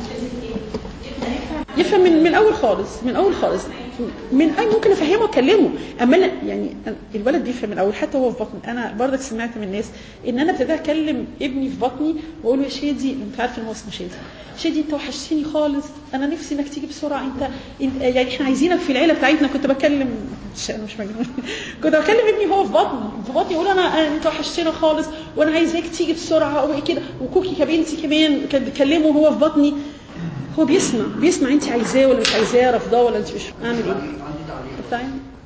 يفهم من من الاول خالص من الاول خالص من اي ممكن افهمه واكلمه اما انا يعني أنا- الولد بيفهم من الاول حتى هو في بطني انا برضك سمعت من الناس ان انا ابتديت اكلم ابني في بطني واقول له يا شادي انت عارف ان هو اسمه شادي شادي انت وحشتني خالص انا نفسي انك تيجي بسرعه انت, انت يعني احنا عايزينك في العيله بتاعتنا كنت بكلم مش- انا مش مجنون كنت بكلم ابني وهو في بطني في بطني يقول انا أنا- انت وحشتنا خالص وانا عايزاك تيجي بسرعه وكده وكوكي كبنتي كمان كانت بتكلمه وهو في بطني هو بيسمع بيسمع انت عايزاه ولا مش عايزاه رافضاه ولا انت مش اعمل ايه بتاعي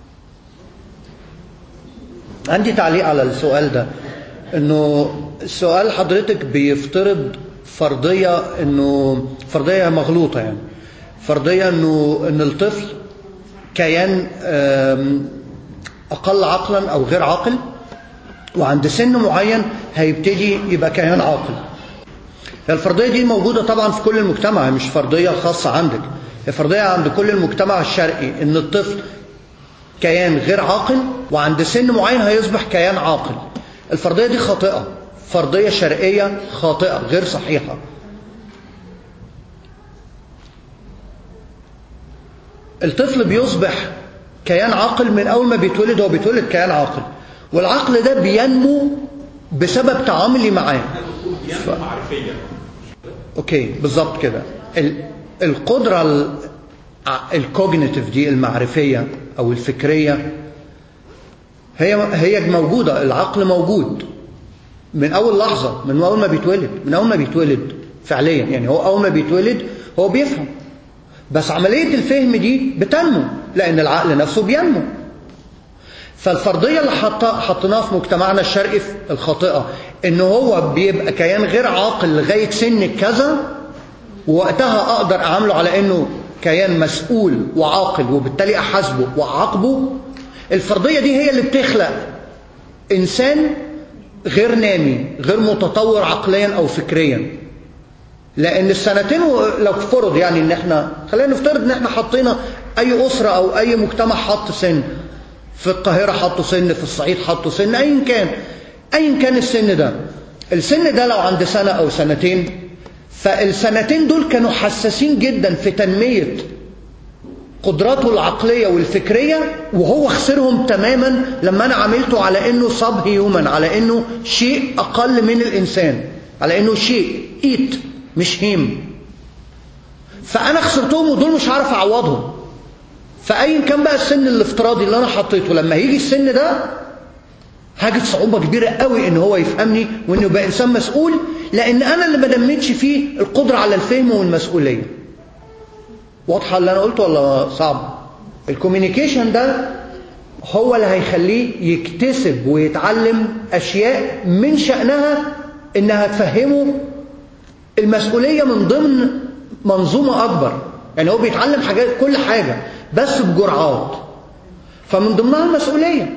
عندي تعليق على السؤال ده انه السؤال حضرتك بيفترض فرضية انه فرضية مغلوطة يعني فرضية انه ان الطفل كيان آم، اقل عقلا او غير عاقل وعند سن معين هيبتدي يبقى كيان عاقل الفرضية دي موجودة طبعا في كل المجتمع مش فرضية خاصة عندك هي فرضية عند كل المجتمع الشرقي ان الطفل كيان غير عاقل وعند سن معين هيصبح كيان عاقل الفرضية دي خاطئة فرضية شرقية خاطئة غير صحيحة الطفل بيصبح كيان عاقل من أول ما بيتولد هو بيتولد كيان عاقل والعقل ده بينمو بسبب تعاملي معاه ف... معرفية اوكي بالظبط كده ال- القدره ال- ع- الكوجنيتيف دي المعرفيه او الفكريه هي هي موجوده العقل موجود من اول لحظه من اول ما بيتولد من اول ما بيتولد فعليا يعني هو اول ما بيتولد هو بيفهم بس عمليه الفهم دي بتنمو لان العقل نفسه بينمو فالفرضية اللي حط- حطيناها في مجتمعنا الشرقي في- الخاطئة ان هو بيبقى كيان غير عاقل لغاية سن كذا ووقتها اقدر اعامله على انه كيان مسؤول وعاقل وبالتالي احاسبه واعاقبه الفرضية دي هي اللي بتخلق انسان غير نامي غير متطور عقليا او فكريا لان السنتين و- لو فرض يعني ان احنا خلينا نفترض ان احنا حطينا اي اسره او اي مجتمع حط سن في القاهره حطوا سن في الصعيد حطوا سن ايا كان ايا كان السن ده السن ده لو عند سنه او سنتين فالسنتين دول كانوا حساسين جدا في تنميه قدراته العقليه والفكريه وهو خسرهم تماما لما انا عملته على انه سب هيومن على انه شيء اقل من الانسان على انه شيء ايت مش هيم فانا خسرتهم ودول مش عارف اعوضهم فايا كان بقى السن الافتراضي اللي انا حطيته لما هيجي السن ده هاجد صعوبه كبيره قوي ان هو يفهمني وانه يبقى انسان مسؤول لان انا اللي ما نميتش فيه القدره على الفهم والمسؤوليه واضحه اللي انا قلته ولا صعب الكوميونيكيشن ده هو اللي هيخليه يكتسب ويتعلم اشياء من شانها انها تفهمه المسؤوليه من ضمن منظومه اكبر يعني هو بيتعلم حاجات كل حاجه بس بجرعات فمن ضمنها المسؤوليه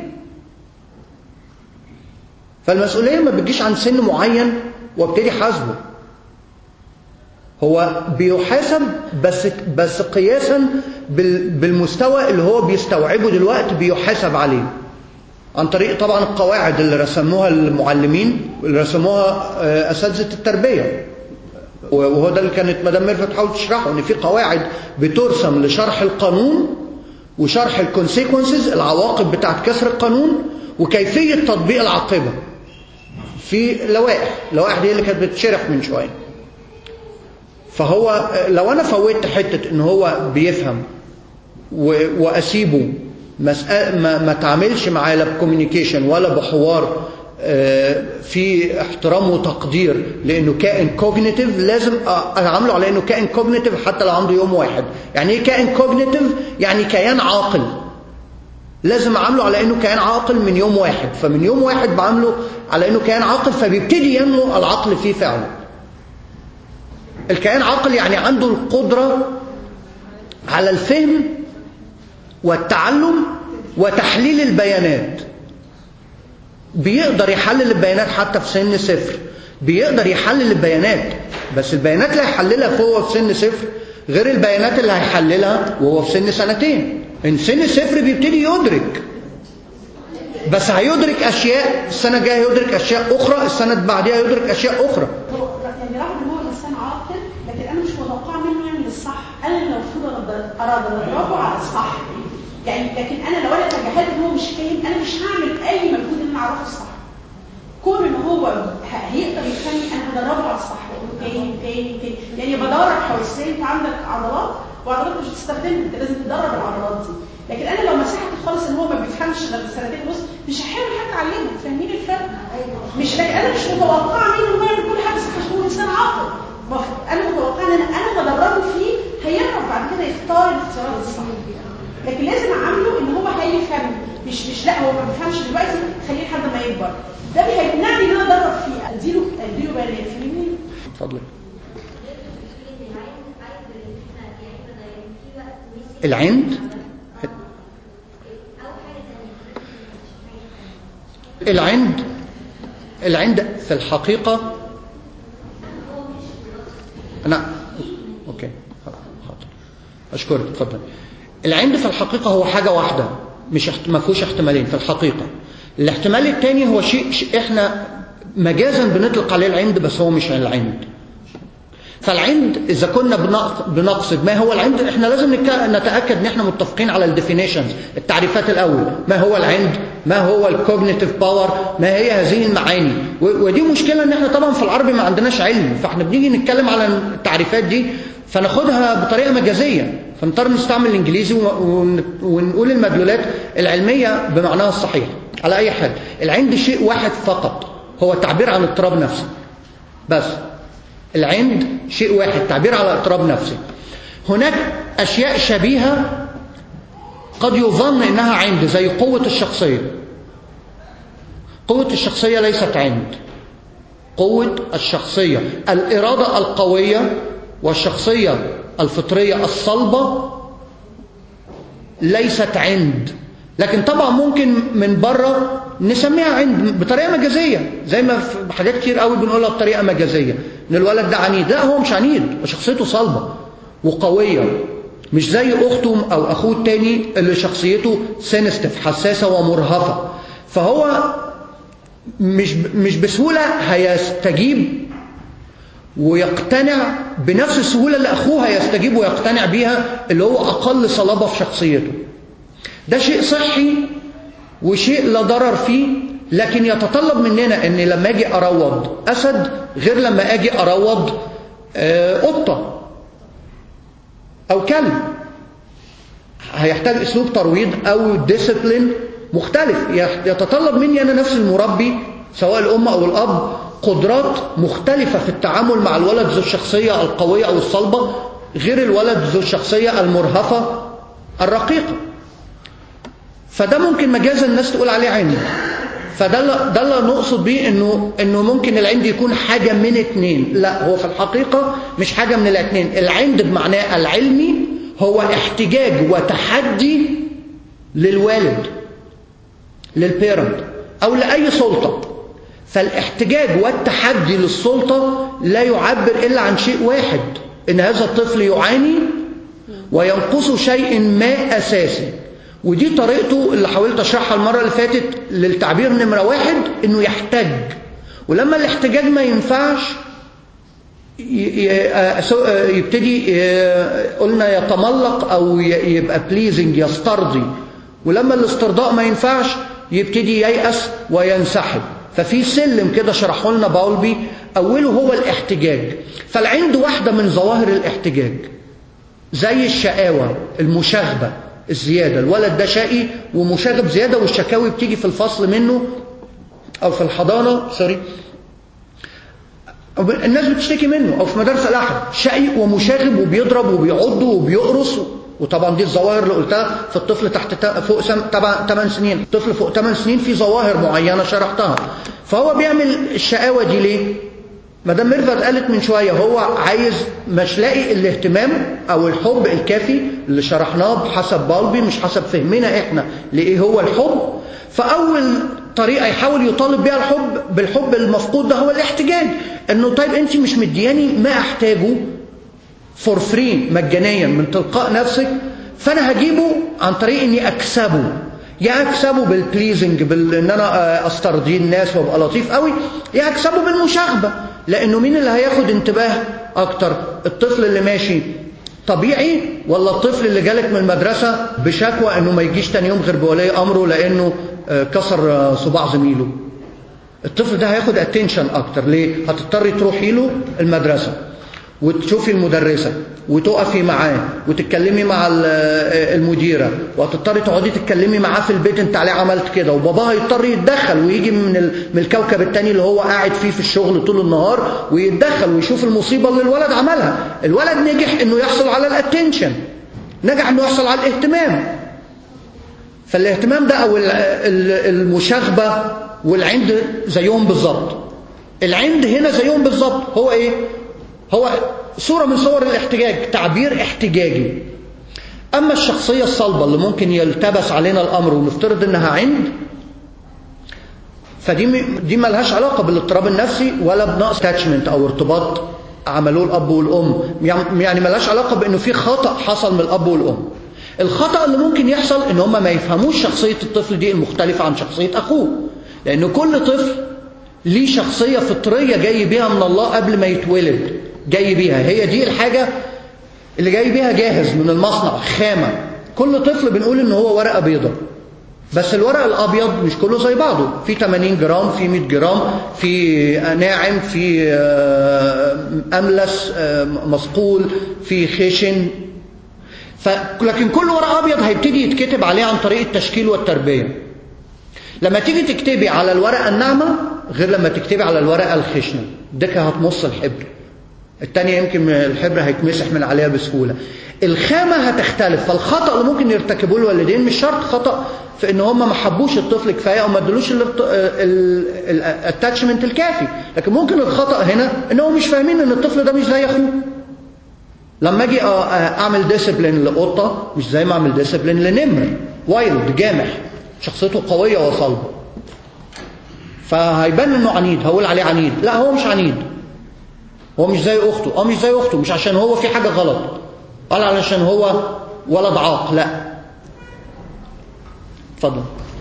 فالمسؤوليه ما بتجيش عن سن معين وابتدي حاسبه هو بيحاسب بس بس قياسا بال- بالمستوى اللي هو بيستوعبه دلوقتي بيحاسب عليه عن طريق طبعا القواعد اللي رسموها المعلمين اللي رسموها آه، اساتذه التربيه وهو ده اللي كانت مدام ميرفت تحاول تشرحه ان في قواعد بترسم لشرح القانون وشرح الكونسيكونسز العواقب بتاعت كسر القانون وكيفيه تطبيق العاقبه في لوائح اللوائح دي اللي كانت بتشرح من شويه فهو لو انا فوتت حته ان هو بيفهم و- واسيبه مسألة ما, ما تعملش معاه لا بكوميونيكيشن ولا بحوار آه، في احترام وتقدير لانه كائن كوجنيتيف لازم أ- اعامله على انه كائن كوجنيتيف حتى لو عنده يوم واحد يعني ايه كائن كوجنيتيف يعني كيان عاقل لازم اعامله على انه كيان عاقل من يوم واحد فمن يوم واحد بعامله على انه كيان عاقل فبيبتدي ينمو العقل فيه فعلا الكيان عاقل يعني عنده القدرة على الفهم والتعلم وتحليل البيانات بيقدر يحلل البيانات حتى في سن صفر بيقدر يحلل البيانات بس البيانات اللي هيحللها وهو في سن صفر غير البيانات اللي هيحللها وهو في سن سنتين ان سن صفر بيبتدي يدرك بس هيدرك اشياء السنه الجايه يدرك اشياء اخرى السنه اللي بعديها يدرك اشياء اخرى هو يعني رغم ان هو انسان عاقل لكن انا مش متوقعه منه يعمل الصح انا اللي المفروض أرد- اراد اضربه على الصح يعني لكن انا لو انا تجاهلت ان هو مش فاهم انا مش هعمل اي مجهود ان انا اعرفه الصح كون ان هو ه- هيقدر يفهمني انا هدربه على الصح واقول له تاني تاني تاني يعني بدرب حواسين انت عندك عضلات وعضلات مش بتستخدمها انت لازم تدرب العضلات دي لكن انا لو مسحت خالص ان هو ما بيفهمش غير سنتين ونص مش هحاول حتى اعلمه تفهمين الفرق مش لكن انا مش متوقعه منه انه يعمل كل حاجه صح عشان هو انسان عاقل مف- انا متوقعه ان انا انا بدربه فيه هيعرف بعد كده يختار الاختيارات الصح لكن لازم اعامله ان هو هيفهم مش مش لا هو ما بيفهمش دلوقتي خليه لحد ما يكبر ده هيمنعني ان انا ادرب فيه اديله اديله بيانات فاهمني اتفضل العند العند العند في الحقيقة أنا أوكي حاضر أشكرك اتفضل العند في الحقيقة هو حاجة واحدة مش احت... ما فيهوش احتمالين في الحقيقة الاحتمال الثاني هو شيء ش... احنا مجازا بنطلق عليه العند بس هو مش العند فالعند اذا كنا بنق- بنقصد ما هو العند احنا لازم نك- نتاكد ان احنا متفقين على الديفينيشنز التعريفات الاول ما هو العند ما هو الكوجنيتيف باور ما هي هذه المعاني و- ودي مشكله ان احنا طبعا في العربي ما عندناش علم فاحنا بنيجي نتكلم على التعريفات دي فناخدها بطريقه مجازيه فنضطر نستعمل الانجليزي و- ون- ونقول المدلولات العلميه بمعناها الصحيح على اي حال العند شيء واحد فقط هو التعبير عن اضطراب نفسي بس العند شيء واحد تعبير على اضطراب نفسي هناك أشياء شبيهة قد يظن انها عند زي قوة الشخصية قوة الشخصية ليست عند قوة الشخصية الإرادة القوية والشخصية الفطرية الصلبة ليست عند لكن طبعا ممكن من بره نسميها عند بطريقه مجازيه زي ما في حاجات كتير قوي بنقولها بطريقه مجازيه ان الولد ده عنيد لا هو مش عنيد شخصيته صلبه وقويه مش زي اخته او اخوه التاني اللي شخصيته سينستف حساسه ومرهفه فهو مش مش بسهوله هيستجيب ويقتنع بنفس السهوله اللي اخوه هيستجيب ويقتنع بيها اللي هو اقل صلابه في شخصيته ده شيء صحي وشيء لا ضرر فيه لكن يتطلب مننا ان لما اجي اروض اسد غير لما اجي اروض آه، قطه او كلب هيحتاج اسلوب ترويض او ديسيبلين مختلف يتطلب مني انا نفس المربي سواء الام او الاب قدرات مختلفه في التعامل مع الولد ذو الشخصيه القويه او الصلبه غير الولد ذو الشخصيه المرهفه الرقيقه فده ممكن مجازا الناس تقول عليه عند فده اللي- ده اللي نقصد بيه انه انه ممكن العند يكون حاجه من اتنين لا هو في الحقيقه مش حاجه من الاتنين العند بمعناه العلمي هو احتجاج وتحدي للوالد للبيرنت او لاي سلطه فالاحتجاج والتحدي للسلطه لا يعبر الا عن شيء واحد ان هذا الطفل يعاني وينقصه شيء ما اساسي ودي طريقته اللي حاولت اشرحها المره اللي فاتت للتعبير نمره واحد انه يحتج ولما الاحتجاج ما ينفعش ي- ي- آه، سو- آه، يبتدي آه، قلنا يتملق او ي- يبقى بليزنج يسترضي ولما الاسترضاء ما ينفعش يبتدي ييأس وينسحب ففي سلم كده شرحه لنا باولبي اوله هو الاحتجاج فالعند واحده من ظواهر الاحتجاج زي الشقاوة المشاغبة الزيادة الولد ده شقي ومشاغب زيادة والشكاوي بتيجي في الفصل منه أو في الحضانة سوري أو الناس بتشتكي منه أو في مدارس الأحد شقي ومشاغب وبيضرب وبيعض وبيقرص وطبعا دي الظواهر اللي قلتها في الطفل تحت تا- فوق سم... طبعا 8 سنين الطفل فوق 8 سنين في ظواهر معينة شرحتها فهو بيعمل الشقاوة دي ليه؟ مدام ميرفت قالت من شوية هو عايز مش لاقي الاهتمام او الحب الكافي اللي شرحناه بحسب بالبي مش حسب فهمنا احنا لايه هو الحب فاول طريقة يحاول يطالب بيها الحب بالحب المفقود ده هو الاحتجاج انه طيب انت مش مدياني ما احتاجه فور فري مجانيا من تلقاء نفسك فانا هجيبه عن طريق اني اكسبه يا اكسبه بالبليزنج بال ان انا آه، استرضي الناس وابقى لطيف قوي يا اكسبه بالمشاغبه لانه مين اللي هياخد انتباه اكتر الطفل اللي ماشي طبيعي ولا الطفل اللي جالك من المدرسه بشكوى انه ما يجيش تاني يوم غير بولي امره لانه آه، كسر آه، صباع زميله الطفل ده هياخد اتنشن اكتر ليه هتضطري تروحي له المدرسه وتشوفي المدرسه وتقفي معاه وتتكلمي مع ال- المديره وهتضطري تقعدي تتكلمي معاه في البيت انت عليه عملت كده وباباه هيضطر يتدخل ويجي من ال- من الكوكب التاني اللي هو قاعد فيه في الشغل طول النهار ويتدخل ويشوف المصيبه اللي الولد عملها الولد نجح انه يحصل على الاتنشن نجح انه يحصل على الاهتمام فالاهتمام ده او ال- ال- المشاغبه والعند زيهم بالظبط العند هنا زيهم بالظبط هو ايه هو صوره من صور الاحتجاج تعبير احتجاجي اما الشخصيه الصلبه اللي ممكن يلتبس علينا الامر ونفترض انها عند فدي م- دي ملهاش علاقه بالاضطراب النفسي ولا بنقص اتاتشمنت او ارتباط عملوه الاب والام يعني ملهاش علاقه بانه في خطا حصل من الاب والام الخطا اللي ممكن يحصل ان هم ما يفهموش شخصيه الطفل دي المختلفه عن شخصيه اخوه لان كل طفل ليه شخصيه فطريه جاي بيها من الله قبل ما يتولد جاي بيها هي دي الحاجه اللي جاي بيها جاهز من المصنع خامه كل طفل بنقول ان هو ورقه بيضاء بس الورق الابيض مش كله زي بعضه في 80 جرام في 100 جرام في ناعم في آه، املس آه، مصقول في خشن ف... لكن كل ورق ابيض هيبتدي يتكتب عليه عن طريق التشكيل والتربيه لما تيجي تكتبي على الورقه الناعمه غير لما تكتبي على الورقه الخشنه ديك هتمص الحبر التانية يمكن الحبر هيتمسح من عليها بسهولة الخامه هتختلف فالخطا اللي ممكن يرتكبوه الوالدين مش شرط خطا في ان هم ما حبوش الطفل كفايه او ما ادلوش الاتاتشمنت الكافي لكن ممكن الخطا هنا ان هم مش فاهمين ان الطفل ده مش زي اخوه لما اجي أ- أ- اعمل ديسيبلين لقطه مش زي ما اعمل ديسيبلين لنمر وايلد جامح شخصيته قويه وصلبه فهيبان انه عنيد هقول عليه عنيد لا هو مش عنيد هو مش زي اخته اه مش زي اخته مش عشان هو في حاجه غلط قال علشان هو ولد عاق لا اتفضل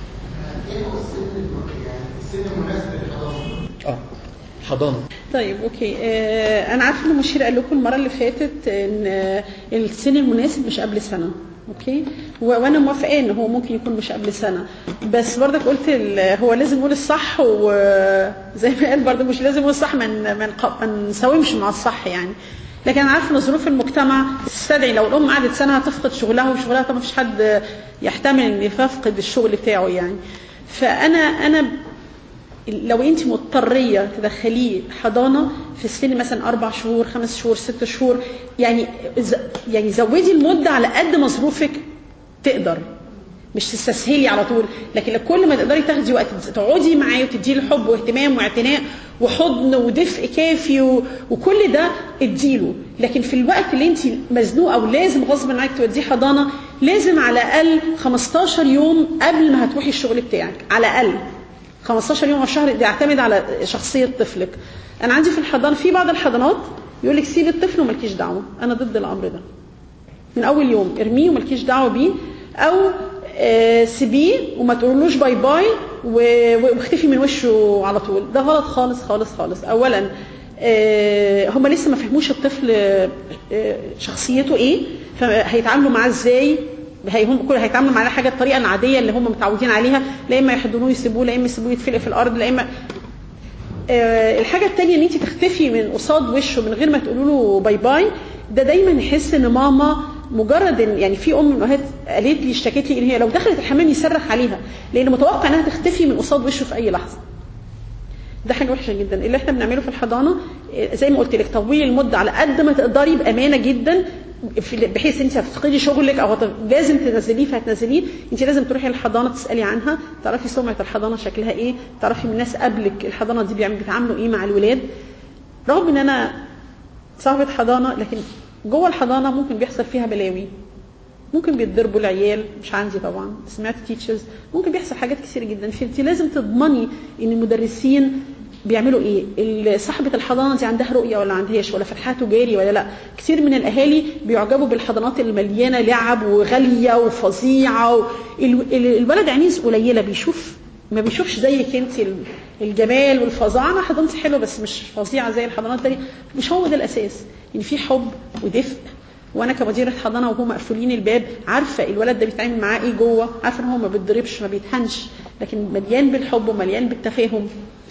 اه حضانه طيب اوكي آه انا عارفه ان المشير قال لكم المره اللي فاتت ان آه السن المناسب مش قبل سنه اوكي و- وانا موافقه ان هو ممكن يكون مش قبل سنه بس برضك قلت ال- هو لازم نقول الصح وزي ما قال برضك مش لازم نقول الصح ما ن- ما نق- ما نساومش مع الصح يعني لكن انا عارفه ان ظروف المجتمع تستدعي لو الام قعدت سنه هتفقد شغلها وشغلها طبعا مفيش حد يحتمل ان يفقد الشغل بتاعه يعني فانا انا لو انت مضطريه تدخليه حضانه في السن مثلا اربع شهور خمس شهور ست شهور يعني ز- يعني زودي المده على قد ما ظروفك تقدر مش تستسهلي على طول لكن كل ما تقدري تاخدي وقت تقعدي معاه وتديله حب واهتمام واعتناء وحضن ودفء كافي و... وكل ده اديله لكن في الوقت اللي انت مزنوقه ولازم غصب عنك توديه حضانه لازم على الاقل 15 يوم قبل ما هتروحي الشغل بتاعك على الاقل 15 يوم او شهر ده يعتمد على شخصيه طفلك انا عندي في الحضانه في بعض الحضانات يقول لك سيب الطفل ومالكيش دعوه انا ضد الامر ده من اول يوم ارميه ومالكيش دعوه بيه او آه، سيبيه وما تقولوش باي باي و- واختفي من وشه على طول ده غلط خالص خالص خالص اولا آه، هم لسه ما فهموش الطفل آه، آه، شخصيته ايه فهيتعاملوا معاه ازاي هي هم كل هيتعاملوا معاه حاجه الطريقه العاديه اللي هم متعودين عليها لا اما يحضنوه يسيبوه لا اما يسيبوه يتفلق في الارض لا اما آه، الحاجه الثانيه ان انت تختفي من قصاد وشه من غير ما تقولوا له باي باي ده دايما يحس ان ماما مجرد ان يعني في ام من الامهات قالت لي اشتكت لي ان هي لو دخلت الحمام يصرخ عليها لان متوقع انها تختفي من قصاد وشه في اي لحظه ده حاجه وحشه جدا اللي احنا بنعمله في الحضانه آه، زي ما قلت لك طويل المده على قد ما تقدري بامانه جدا في- بحيث انت هتفقدي شغلك او هت- لازم تنزليه فهتنزليه انت لازم تروحي الحضانه تسالي عنها تعرفي سمعه الحضانه شكلها ايه تعرفي من الناس قبلك الحضانه دي بيعمل- بيتعاملوا ايه مع الولاد رغم ان انا صاحبه حضانه لكن جوه الحضانه ممكن بيحصل فيها بلاوي ممكن بيتضربوا العيال مش عندي طبعا سمعت تيتشرز ممكن بيحصل حاجات كتير جدا فانت لازم تضمني ان المدرسين بيعملوا ايه ال- صاحبه الحضانه دي عندها رؤيه ولا عندهاش ولا فتحها تجاري ولا لا كتير من الاهالي بيعجبوا بالحضانات اللي مليانه لعب وغاليه وفظيعه و... ال- ال- الولد عينيه قليله بيشوف ما بيشوفش زيك انت ال- الجمال والفظاعه انا حضانتي حلوه بس مش فظيعه زي الحضانات التانيه مش هو ده الاساس ان في حب ودفء وانا كمديره حضانه وهم مقفولين الباب عارفه الولد ده بيتعامل معاه ايه جوه عارفه ان هو ما بيتضربش ما بيتهنش لكن مليان بالحب ومليان بالتفاهم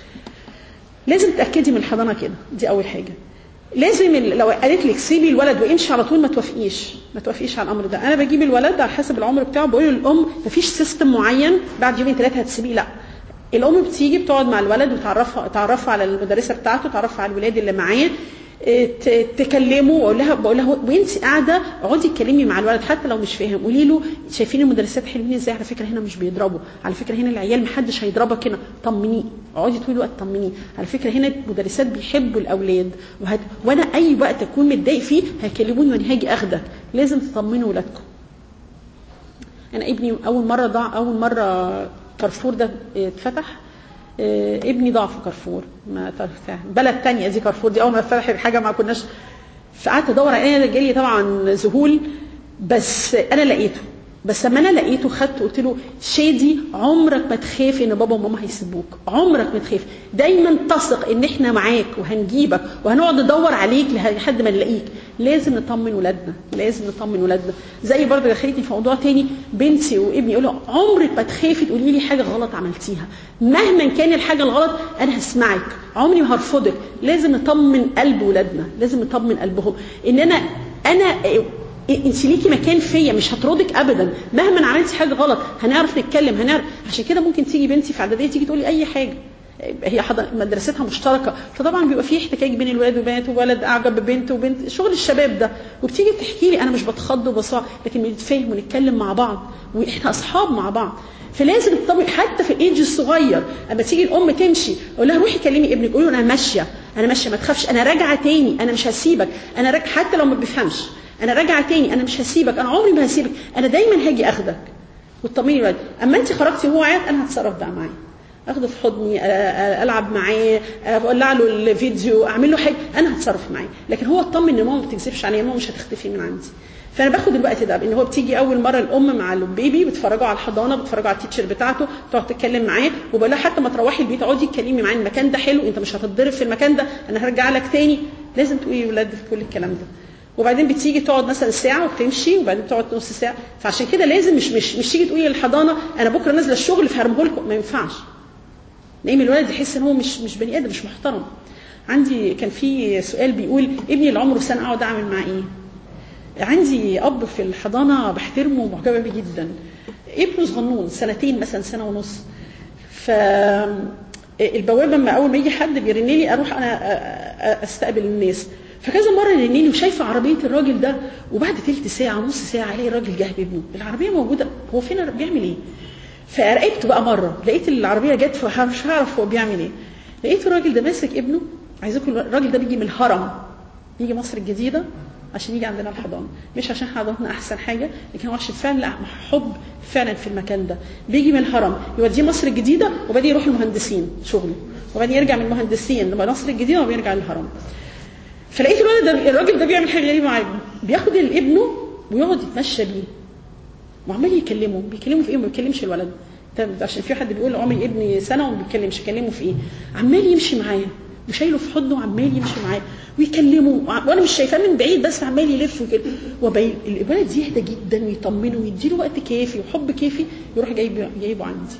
لازم تاكدي من الحضانه كده دي اول حاجه لازم ال- لو قالت لك سيبي الولد وامشي على طول ما توافقيش ما توافقيش على الامر ده انا بجيب الولد على حسب العمر بتاعه بقول للام مفيش سيستم معين بعد يومين ثلاثه هتسيبيه لا الام بتيجي بتقعد مع الولد وتعرفها تعرفها على المدرسه بتاعته تعرفها على الولاد اللي معاه إيه، ت- تكلمه واقول لها بقول لها وانت قاعده اقعدي اتكلمي مع الولد حتى لو مش فاهم قولي له شايفين المدرسات حلوين ازاي على فكره هنا مش بيضربوا على فكره هنا العيال محدش هيضربك هنا طمنيه اقعدي طول الوقت طمنيه على فكره هنا المدرسات بيحبوا الاولاد وهت... وانا اي وقت اكون متضايق فيه هيكلموني وانا هاجي اخدك لازم تطمنوا ولادكم انا ابني اول مره ضاع اول مره كارفور ده اتفتح آه، ابني ضاع في كارفور ما تعرف- بلد تانية دي كارفور دي اول ما فتحت حاجه ما كناش فقعدت ادور عليه انا جالي طبعا ذهول بس انا لقيته بس لما انا لقيته خدته قلت له شادي عمرك ما تخاف ان بابا وماما هيسيبوك عمرك ما تخاف دايما تثق ان احنا معاك وهنجيبك وهنقعد ندور عليك لحد ما نلاقيك لازم نطمن ولادنا لازم نطمن ولادنا زي برضه دخلتني في موضوع تاني بنتي وابني يقولوا عمرك ما تخافي تقولي لي حاجه غلط عملتيها مهما كان الحاجه الغلط انا هسمعك عمري ما هرفضك لازم نطمن قلب ولادنا لازم نطمن قلبهم ان انا انا انت ليكي مكان فيا مش هطردك ابدا مهما عملتي حاجه غلط هنعرف نتكلم هنعرف عشان كده ممكن تيجي بنتي في اعداديه تيجي تقول لي اي حاجه هي حضن مدرستها مشتركه فطبعا بيبقى في احتكاك بين الولاد والبنات وولد اعجب ببنت وبنت شغل الشباب ده وبتيجي بتحكي لي انا مش بتخض وبصع لكن بنتفاهم ونتكلم مع بعض واحنا اصحاب مع بعض فلازم تطبق حتى في الايدج الصغير اما تيجي الام تمشي اقول لها روحي كلمي ابنك قولي له انا ماشيه انا ماشيه ما تخافش انا راجعه تاني انا مش هسيبك انا راجعه حتى لو ما بيفهمش انا راجعه تاني انا مش هسيبك انا عمري ما هسيبك انا دايما هاجي اخدك وتطمني الولد اما انت خرجتي وهو عيط انا هتصرف بقى معاه اخده في حضني أ- أ- العب معاه اولع له الفيديو اعمل له حاجه انا هتصرف معاه لكن هو اطمن ان ماما ما بتكذبش عليا ماما مش هتختفي من عندي فانا باخد الوقت ده ان هو بتيجي اول مره الام مع البيبي بتفرجوا على الحضانه بتفرجوا على التيتشر بتاعته تقعد تتكلم معاه وبقول لها حتى ما تروحي البيت اقعدي اتكلمي معاه المكان ده حلو انت مش هتتضرب في المكان ده انا هرجع لك تاني لازم تقولي لولاد في كل الكلام ده وبعدين بتيجي تقعد مثلا ساعه وبتمشي وبعدين تقعد نص ساعه فعشان كده لازم مش مش مش تيجي تقولي للحضانه انا بكره نازله الشغل فهرمه لكم ما ينفعش نايم الولد يحس ان هو مش مش بني ادم مش محترم عندي كان في سؤال بيقول ابني اللي عمره سنه اقعد اعمل معاه ايه عندي اب في الحضانه بحترمه ومعجبه بيه جدا ابنه صغنون سنتين مثلا سنه ونص ف البوابه لما اول ما يجي حد بيرن لي اروح انا أ- أ- استقبل الناس فكذا مره يرن لي وشايفه عربيه الراجل ده وبعد تلت ساعه نص ساعه الاقي الراجل جه بابنه العربيه موجوده هو فين بيعمل ايه فراقبته بقى مره لقيت العربيه جت فمش هعرف هو بيعمل ايه لقيت الراجل ده ماسك ابنه عايزكم الراجل ده بيجي من الهرم بيجي مصر الجديده عشان يجي عندنا الحضانه مش عشان حضانتنا احسن حاجه لكن هو عشان فعلا حب فعلا في المكان ده بيجي من الهرم يوديه مصر الجديده وبعدين يروح المهندسين شغله وبعدين يرجع من المهندسين لما مصر الجديده وبيرجع للهرم فلقيت الولد ده الراجل ده بيعمل حاجه غريبه معاه بياخد ابنه ويقعد يتمشى بيه وعمال يكلمه بيكلمه في ايه وما بيكلمش الولد طب عشان في حد بيقول عمري ابني سنه وما بيتكلمش كلمه في ايه عمال يمشي معاه وشايله في حضنه وعمال يمشي معاه ويكلمه وع- وانا مش شايفاه من بعيد بس عمال يلف وكده وبي... الولد يهدى جدا ويطمنه ويديله وقت كافي وحب كافي يروح جايبه جايبه عندي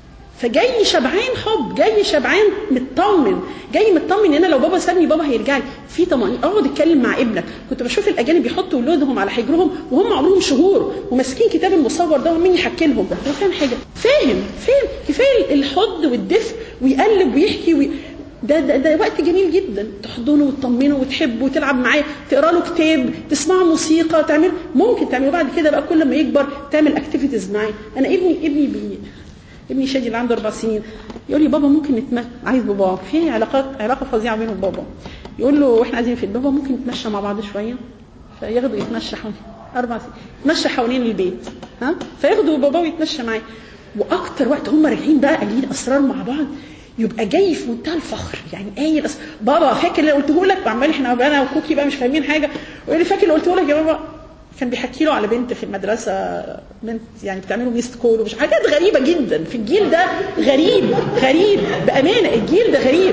فجاي شبعان حب جاي شبعان مطمن جاي مطمن ان انا لو بابا سابني بابا هيرجع لي في طمأنينة اقعد اتكلم مع ابنك كنت بشوف الاجانب يحطوا اولادهم على حجرهم وهم عمرهم شهور وماسكين كتاب المصور ده ومين يحكي لهم هو فاهم حاجه فاهم فاهم كفايه الحض والدفء ويقلب ويحكي وي... ده, ده ده وقت جميل جدا تحضنه وتطمنه وتحبه وتلعب معاه تقرا له كتاب تسمع موسيقى تعمل ممكن تعمل بعد كده بقى كل ما يكبر تعمل اكتيفيتيز معاه انا ابني ابني بي ابني شادي اللي عنده اربع سنين يقول لي بابا ممكن نتمشى عايز بابا في علاقات علاقه فظيعه بينه وبابا يقول له واحنا قاعدين في البابا ممكن نتمشى مع بعض شويه فياخده يتمشى حوالين اربع سنين يتمشى حوالين البيت ها فياخدوا باباه ويتمشى معاه واكتر وقت هم راجعين بقى قايلين اسرار مع بعض يبقى جاي في منتهى الفخر يعني قايل أس... بابا فاكر اللي قلته لك وعمال احنا انا وكوكي بقى مش فاهمين حاجه ويقول لي فاكر اللي قلته لك يا بابا كان بيحكي له على بنت في المدرسه بنت يعني بتعمله ميست كول ومش حاجات غريبه جدا في الجيل ده غريب غريب بامانه الجيل ده غريب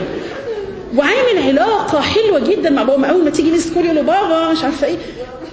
وعامل علاقه حلوه جدا مع بابا اول ما تيجي ميست كول يقول له بابا مش عارفه ايه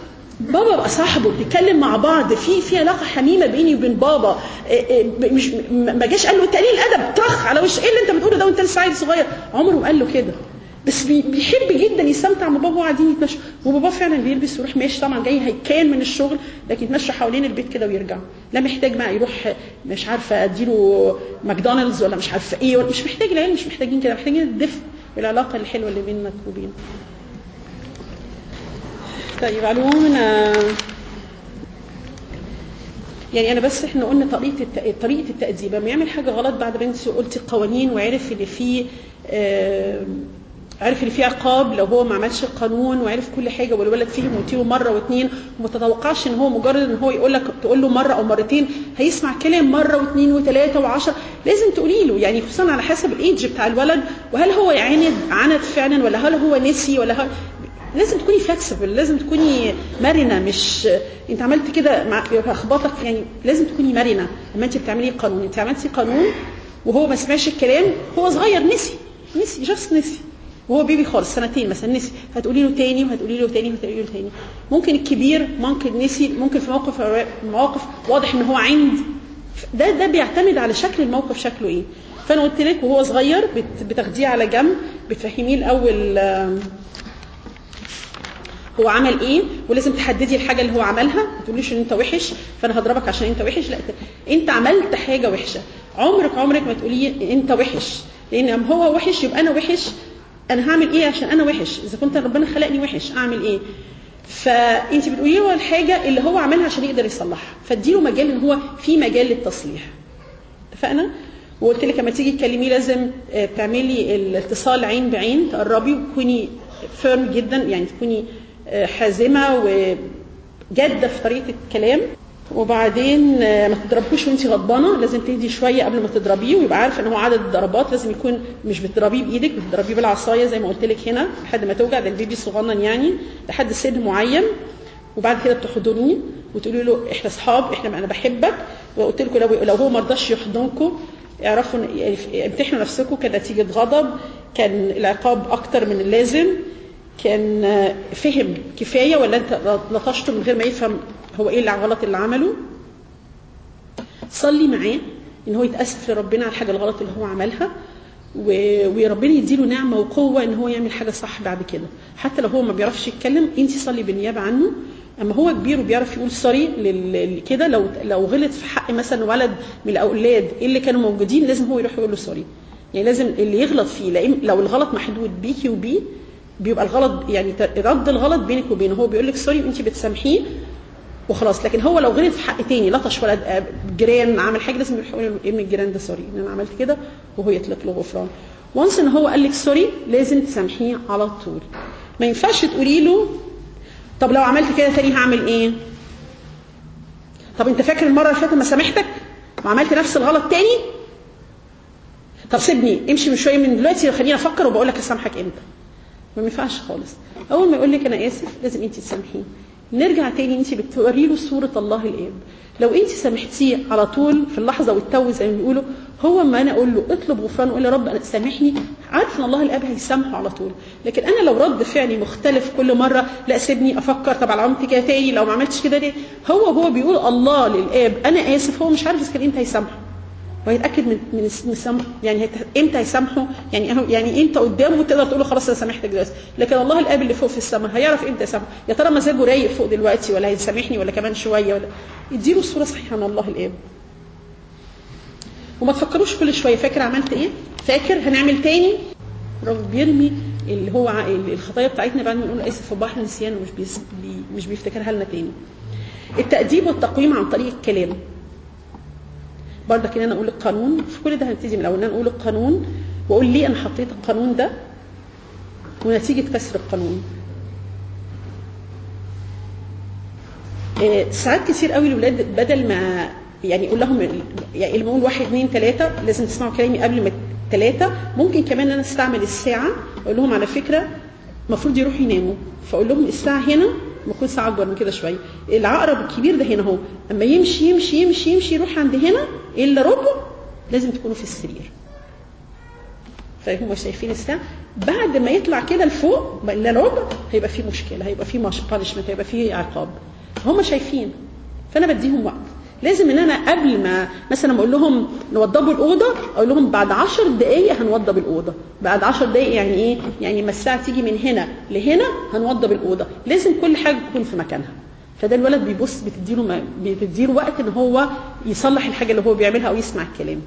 بابا بقى صاحبه بيتكلم مع بعض في في علاقه حميمه بيني وبين بابا إيه إيه مش ما جاش قال له انت قليل الادب طخ على وش ايه اللي انت بتقوله ده وانت لسه عيل صغير عمره ما قال له كده بس بي- بيحب جدا يستمتع مع بابا وقاعدين يتمشوا وبابا فعلا بيلبس ويروح ماشي طبعا جاي هيكان من الشغل لكن يتمشى حوالين البيت كده ويرجع لا محتاج بقى يروح مش عارفه اديله ماكدونالدز ولا مش عارفه ايه ولا مش محتاج العيال مش محتاجين كده محتاجين الدفء والعلاقه الحلوه اللي بينك وبينه طيب على العموم انا يعني انا بس احنا قلنا طريقه الت... طريقه التاديب لما يعمل حاجه غلط بعد ما انت قلتي القوانين وعرف اللي فيه آه عرف اللي فيه عقاب لو هو ما عملش القانون وعرف كل حاجه والولد فهم وتيله مره واثنين وما تتوقعش ان هو مجرد ان هو يقول لك تقول له مره او مرتين هيسمع كلام مره واثنين وثلاثه وعشرة لازم تقولي له يعني خصوصا على حسب الايدج بتاع الولد وهل هو يعاند عند فعلا ولا هل هو نسي ولا هل لازم تكوني فلكسبل لازم تكوني مرنه مش انت عملت كده مع اخبطك يعني لازم تكوني مرنه لما انت بتعملي قانون انت عملتي قانون وهو ما سمعش الكلام هو صغير نسي نسي جاست نسي وهو بيبي خالص سنتين مثلا نسي هتقولي له تاني وهتقولي له تاني وهتقولي له تاني ممكن الكبير ممكن نسي ممكن في موقف مواقف واضح ان هو عند ده ده بيعتمد على شكل الموقف شكله ايه فانا قلت لك وهو صغير بت- بتاخديه على جنب بتفهميه الاول آم، هو عمل ايه ولازم تحددي الحاجه اللي هو عملها ما تقوليش ان انت وحش فانا هضربك عشان انت وحش لا انت عملت حاجه وحشه عمرك عمرك ما تقولي انت وحش لان لما هو وحش يبقى انا وحش انا هعمل ايه عشان انا وحش اذا كنت ربنا خلقني وحش اعمل ايه فانت بتقولي له الحاجه اللي هو عملها عشان يقدر يصلحها فاديله مجال ان هو في مجال للتصليح اتفقنا وقلت لك لما تيجي تكلميه لازم آه، تعملي الاتصال عين بعين تقربي وتكوني فيرم جدا يعني تكوني آه، حازمه وجاده في طريقه الكلام وبعدين آه، ما تضربوش وانت غضبانه لازم تهدي شويه قبل ما تضربيه ويبقى عارف ان هو عدد الضربات لازم يكون مش بتضربيه بايدك بتضربيه بالعصايه زي ما قلت لك هنا لحد ما توجع ده البيبي صغنن يعني لحد سن معين وبعد كده بتحضنيه وتقولي له احنا اصحاب احنا انا بحبك وقلت لكم لو لو هو ما رضاش يحضنكم اعرفوا إن- يعني امتحنوا نفسكم كنتيجه غضب كان العقاب اكتر من اللازم كان آه، فهم كفايه ولا انت لطشته من غير ما يفهم هو ايه اللي غلط اللي عمله صلي معاه ان هو يتاسف لربنا على الحاجه الغلط اللي هو عملها و- وربنا يديله نعمه وقوه ان هو يعمل حاجه صح بعد كده حتى لو هو ما بيعرفش يتكلم انت صلي بالنيابه عنه اما هو كبير وبيعرف يقول سوري لل- كده لو لو غلط في حق مثلا ولد من الاولاد اللي كانوا موجودين لازم هو يروح يقول له سوري يعني لازم اللي يغلط فيه لأن لو الغلط محدود بيكي وبيه بيبقى الغلط يعني ت- رد الغلط بينك وبينه هو بيقول لك سوري وانت بتسامحيه وخلاص لكن هو لو غلط في حق تاني لطش ولد آه، جيران عمل حاجه لازم يروح يقول ابن الجيران ده سوري ان انا عملت كده وهو يطلق له غفران وانس ان هو قال لك سوري لازم تسامحيه على طول ما ينفعش تقولي له طب لو عملت كده تاني هعمل ايه طب انت فاكر المره اللي فاتت ما سامحتك وعملت نفس الغلط تاني طب سيبني امشي من شويه من دلوقتي خليني افكر وبقول لك اسامحك امتى ما ينفعش خالص اول ما يقول لك انا اسف لازم انت تسامحيه نرجع تاني انت بتوري له صوره الله الاب لو انت سامحتيه على طول في اللحظه والتو زي ما بيقولوا هو ما انا اقول له اطلب غفران وقول يا رب انا سامحني عارف ان الله الاب هيسامحه على طول لكن انا لو رد فعلي مختلف كل مره لا سيبني افكر طب لو عملت كده تاني لو ما عملتش كده ليه هو هو بيقول الله للاب انا اسف هو مش عارف اذا كان امتى هيسامحه وهيتاكد من من من السمح يعني هيت- امتى هيسامحه يعني هو- يعني انت قدامه تقدر تقول له خلاص انا سامحتك دلوقتي لكن الله الاب اللي فوق في السماء هيعرف امتى يسامحه يا ترى مزاجه رايق فوق دلوقتي ولا هيسامحني ولا كمان شويه ولا اديله صوره صحيحه عن الله الاب وما تفكروش كل شويه فاكر عملت ايه فاكر هنعمل تاني الراجل بيرمي اللي هو ع- الخطايا بتاعتنا بعد ما نقول اسف في بحر نسيان ومش بيس بي مش بيفتكرها لنا تاني التأديب والتقويم عن طريق الكلام برضك ان انا اقول القانون في كل ده هنبتدي من الاول ان انا اقول القانون واقول ليه انا حطيت القانون ده ونتيجه كسر القانون آه، ساعات كتير قوي الاولاد بدل ما يعني يقول لهم يعني اللي بقول واحد اثنين ثلاثه لازم تسمعوا كلامي قبل ما ثلاثه ممكن كمان ان انا استعمل الساعه اقول لهم على فكره المفروض يروحوا يناموا فاقول لهم الساعه هنا المفروض ساعه اكبر من كده شويه العقرب الكبير ده هنا اهو اما يمشي يمشي يمشي يمشي يروح عند هنا الا ربع لازم تكونوا في السرير فهم شايفين الساعه بعد ما يطلع كده لفوق الا ربع هيبقى في مشكله هيبقى في بانشمنت هيبقى في عقاب هم شايفين فانا بديهم وقت لازم ان انا قبل ما مثلا اقول لهم نوضبوا الاوضه اقول لهم بعد 10 دقائق هنوضب الاوضه بعد 10 دقائق يعني ايه يعني ما الساعه تيجي من هنا لهنا هنوضب الاوضه لازم كل حاجه تكون في مكانها فده الولد بيبص بتديله ما- بتديله وقت ان هو يصلح الحاجه اللي هو بيعملها او يسمع الكلام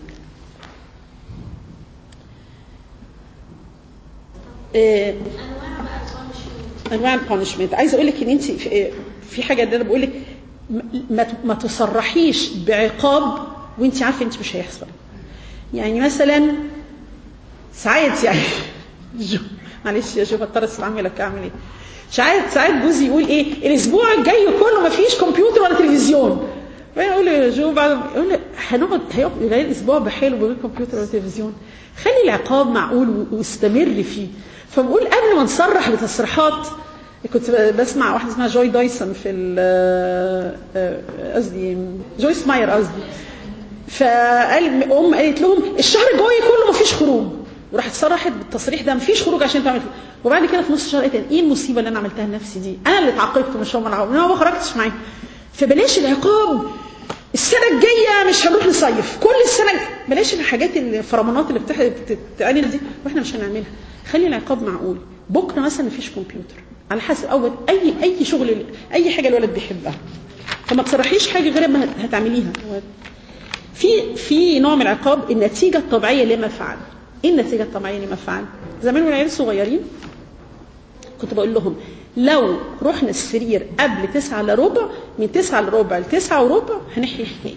آه، انواع بقى البانشمنت انواع البانشمنت عايزه اقول لك ان انت في في حاجه ده انا بقول لك ما ما تصرحيش بعقاب وانت عارفه انت مش هيحصل يعني مثلا ساعات يعني جو معلش يا جو بضطر استعملك اعمل ايه ساعات ساعات جوزي يقول ايه الاسبوع الجاي كله ما فيش كمبيوتر ولا تلفزيون فانا اقول له يا جو بعد يقول لي هنقعد هيقعد يلاقي الاسبوع بحاله من غير كمبيوتر ولا تلفزيون خلي العقاب معقول و- واستمر فيه فبقول قبل ما نصرح بتصريحات كنت بسمع واحده اسمها جوي دايسون في ال- آه، قصدي جويس ماير قصدي فقال ام قالت لهم الشهر الجاي كله مفيش خروج وراحت صرحت بالتصريح ده مفيش خروج عشان تعمل كده. وبعد كده في نص الشهر قالت ايه المصيبه اللي انا عملتها لنفسي دي انا اللي اتعاقبت مش هم اللي عاقبوني. انا ما خرجتش معاهم فبلاش العقاب السنه الجايه مش هنروح نصيف كل السنه بلاش الحاجات الفرمانات اللي بتح- بتتعمل دي واحنا مش هنعملها خلي العقاب معقول بكره مثلا مفيش كمبيوتر على حسب اول اي اي شغل اي حاجه الولد بيحبها فما تصرحيش حاجه غير ما هتعمليها في في نوع من العقاب النتيجه الطبيعيه لما فعل ايه النتيجه الطبيعيه لما فعل زمان والعيال صغيرين كنت بقول لهم لو رحنا السرير قبل تسعة الا ربع من تسعة الا ربع لتسعة وربع هنحكي حكايه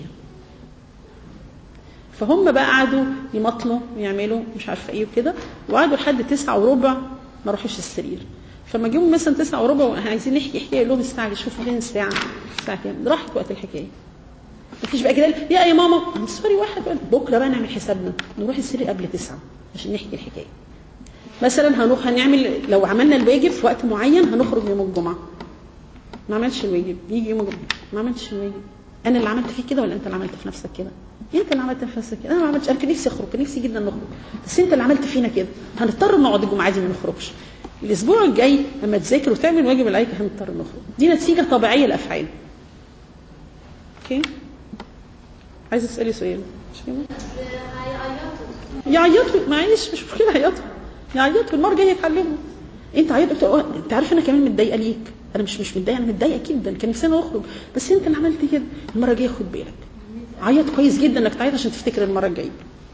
فهم بقى قعدوا يمطلوا ويعملوا مش عارفه ايه وكده وقعدوا لحد تسعة وربع ما راحوش السرير فما جيهم مثلا تسعة وربع وعايزين نحكي حكايه يقول لهم استعجل شوفوا فين الساعه الساعه كام راحت وقت الحكايه مفيش بقى كده يا يا ماما سوري واحد قال بكره بقى نعمل حسابنا نروح السرير قبل تسعة عشان نحكي الحكايه مثلا هنروح هنعمل لو عملنا الواجب في وقت معين هنخرج يوم الجمعه ما عملش الواجب يجي يوم الجمعه ما عملتش الواجب انا اللي عملت فيك كده ولا انت اللي عملت في نفسك كده انت اللي عملت في نفسك كده انا ما عملتش انا كان نفسي اخرج كان نفسي جدا نخرج بس انت اللي عملت فينا كده هنضطر نقعد الجمعه دي ما نخرجش الاسبوع الجاي لما تذاكر وتعمل واجب اللي عليك هنضطر نخرج دي نتيجه طبيعيه للافعال اوكي عايزه تسالي سؤال مش كده هيعيطوا يعيطوا معلش مش مشكله يعيطوا يعيطوا المره الجايه يتعلموا انت عيط قلت اه، انت عارف انا كمان متضايقه ليك انا مش مش متضايقه انا متضايقه جدا كان نفسي اخرج بس انت اللي عملت كده المره الجايه خد بالك عيط كويس جدا انك تعيط عشان تفتكر المره الجايه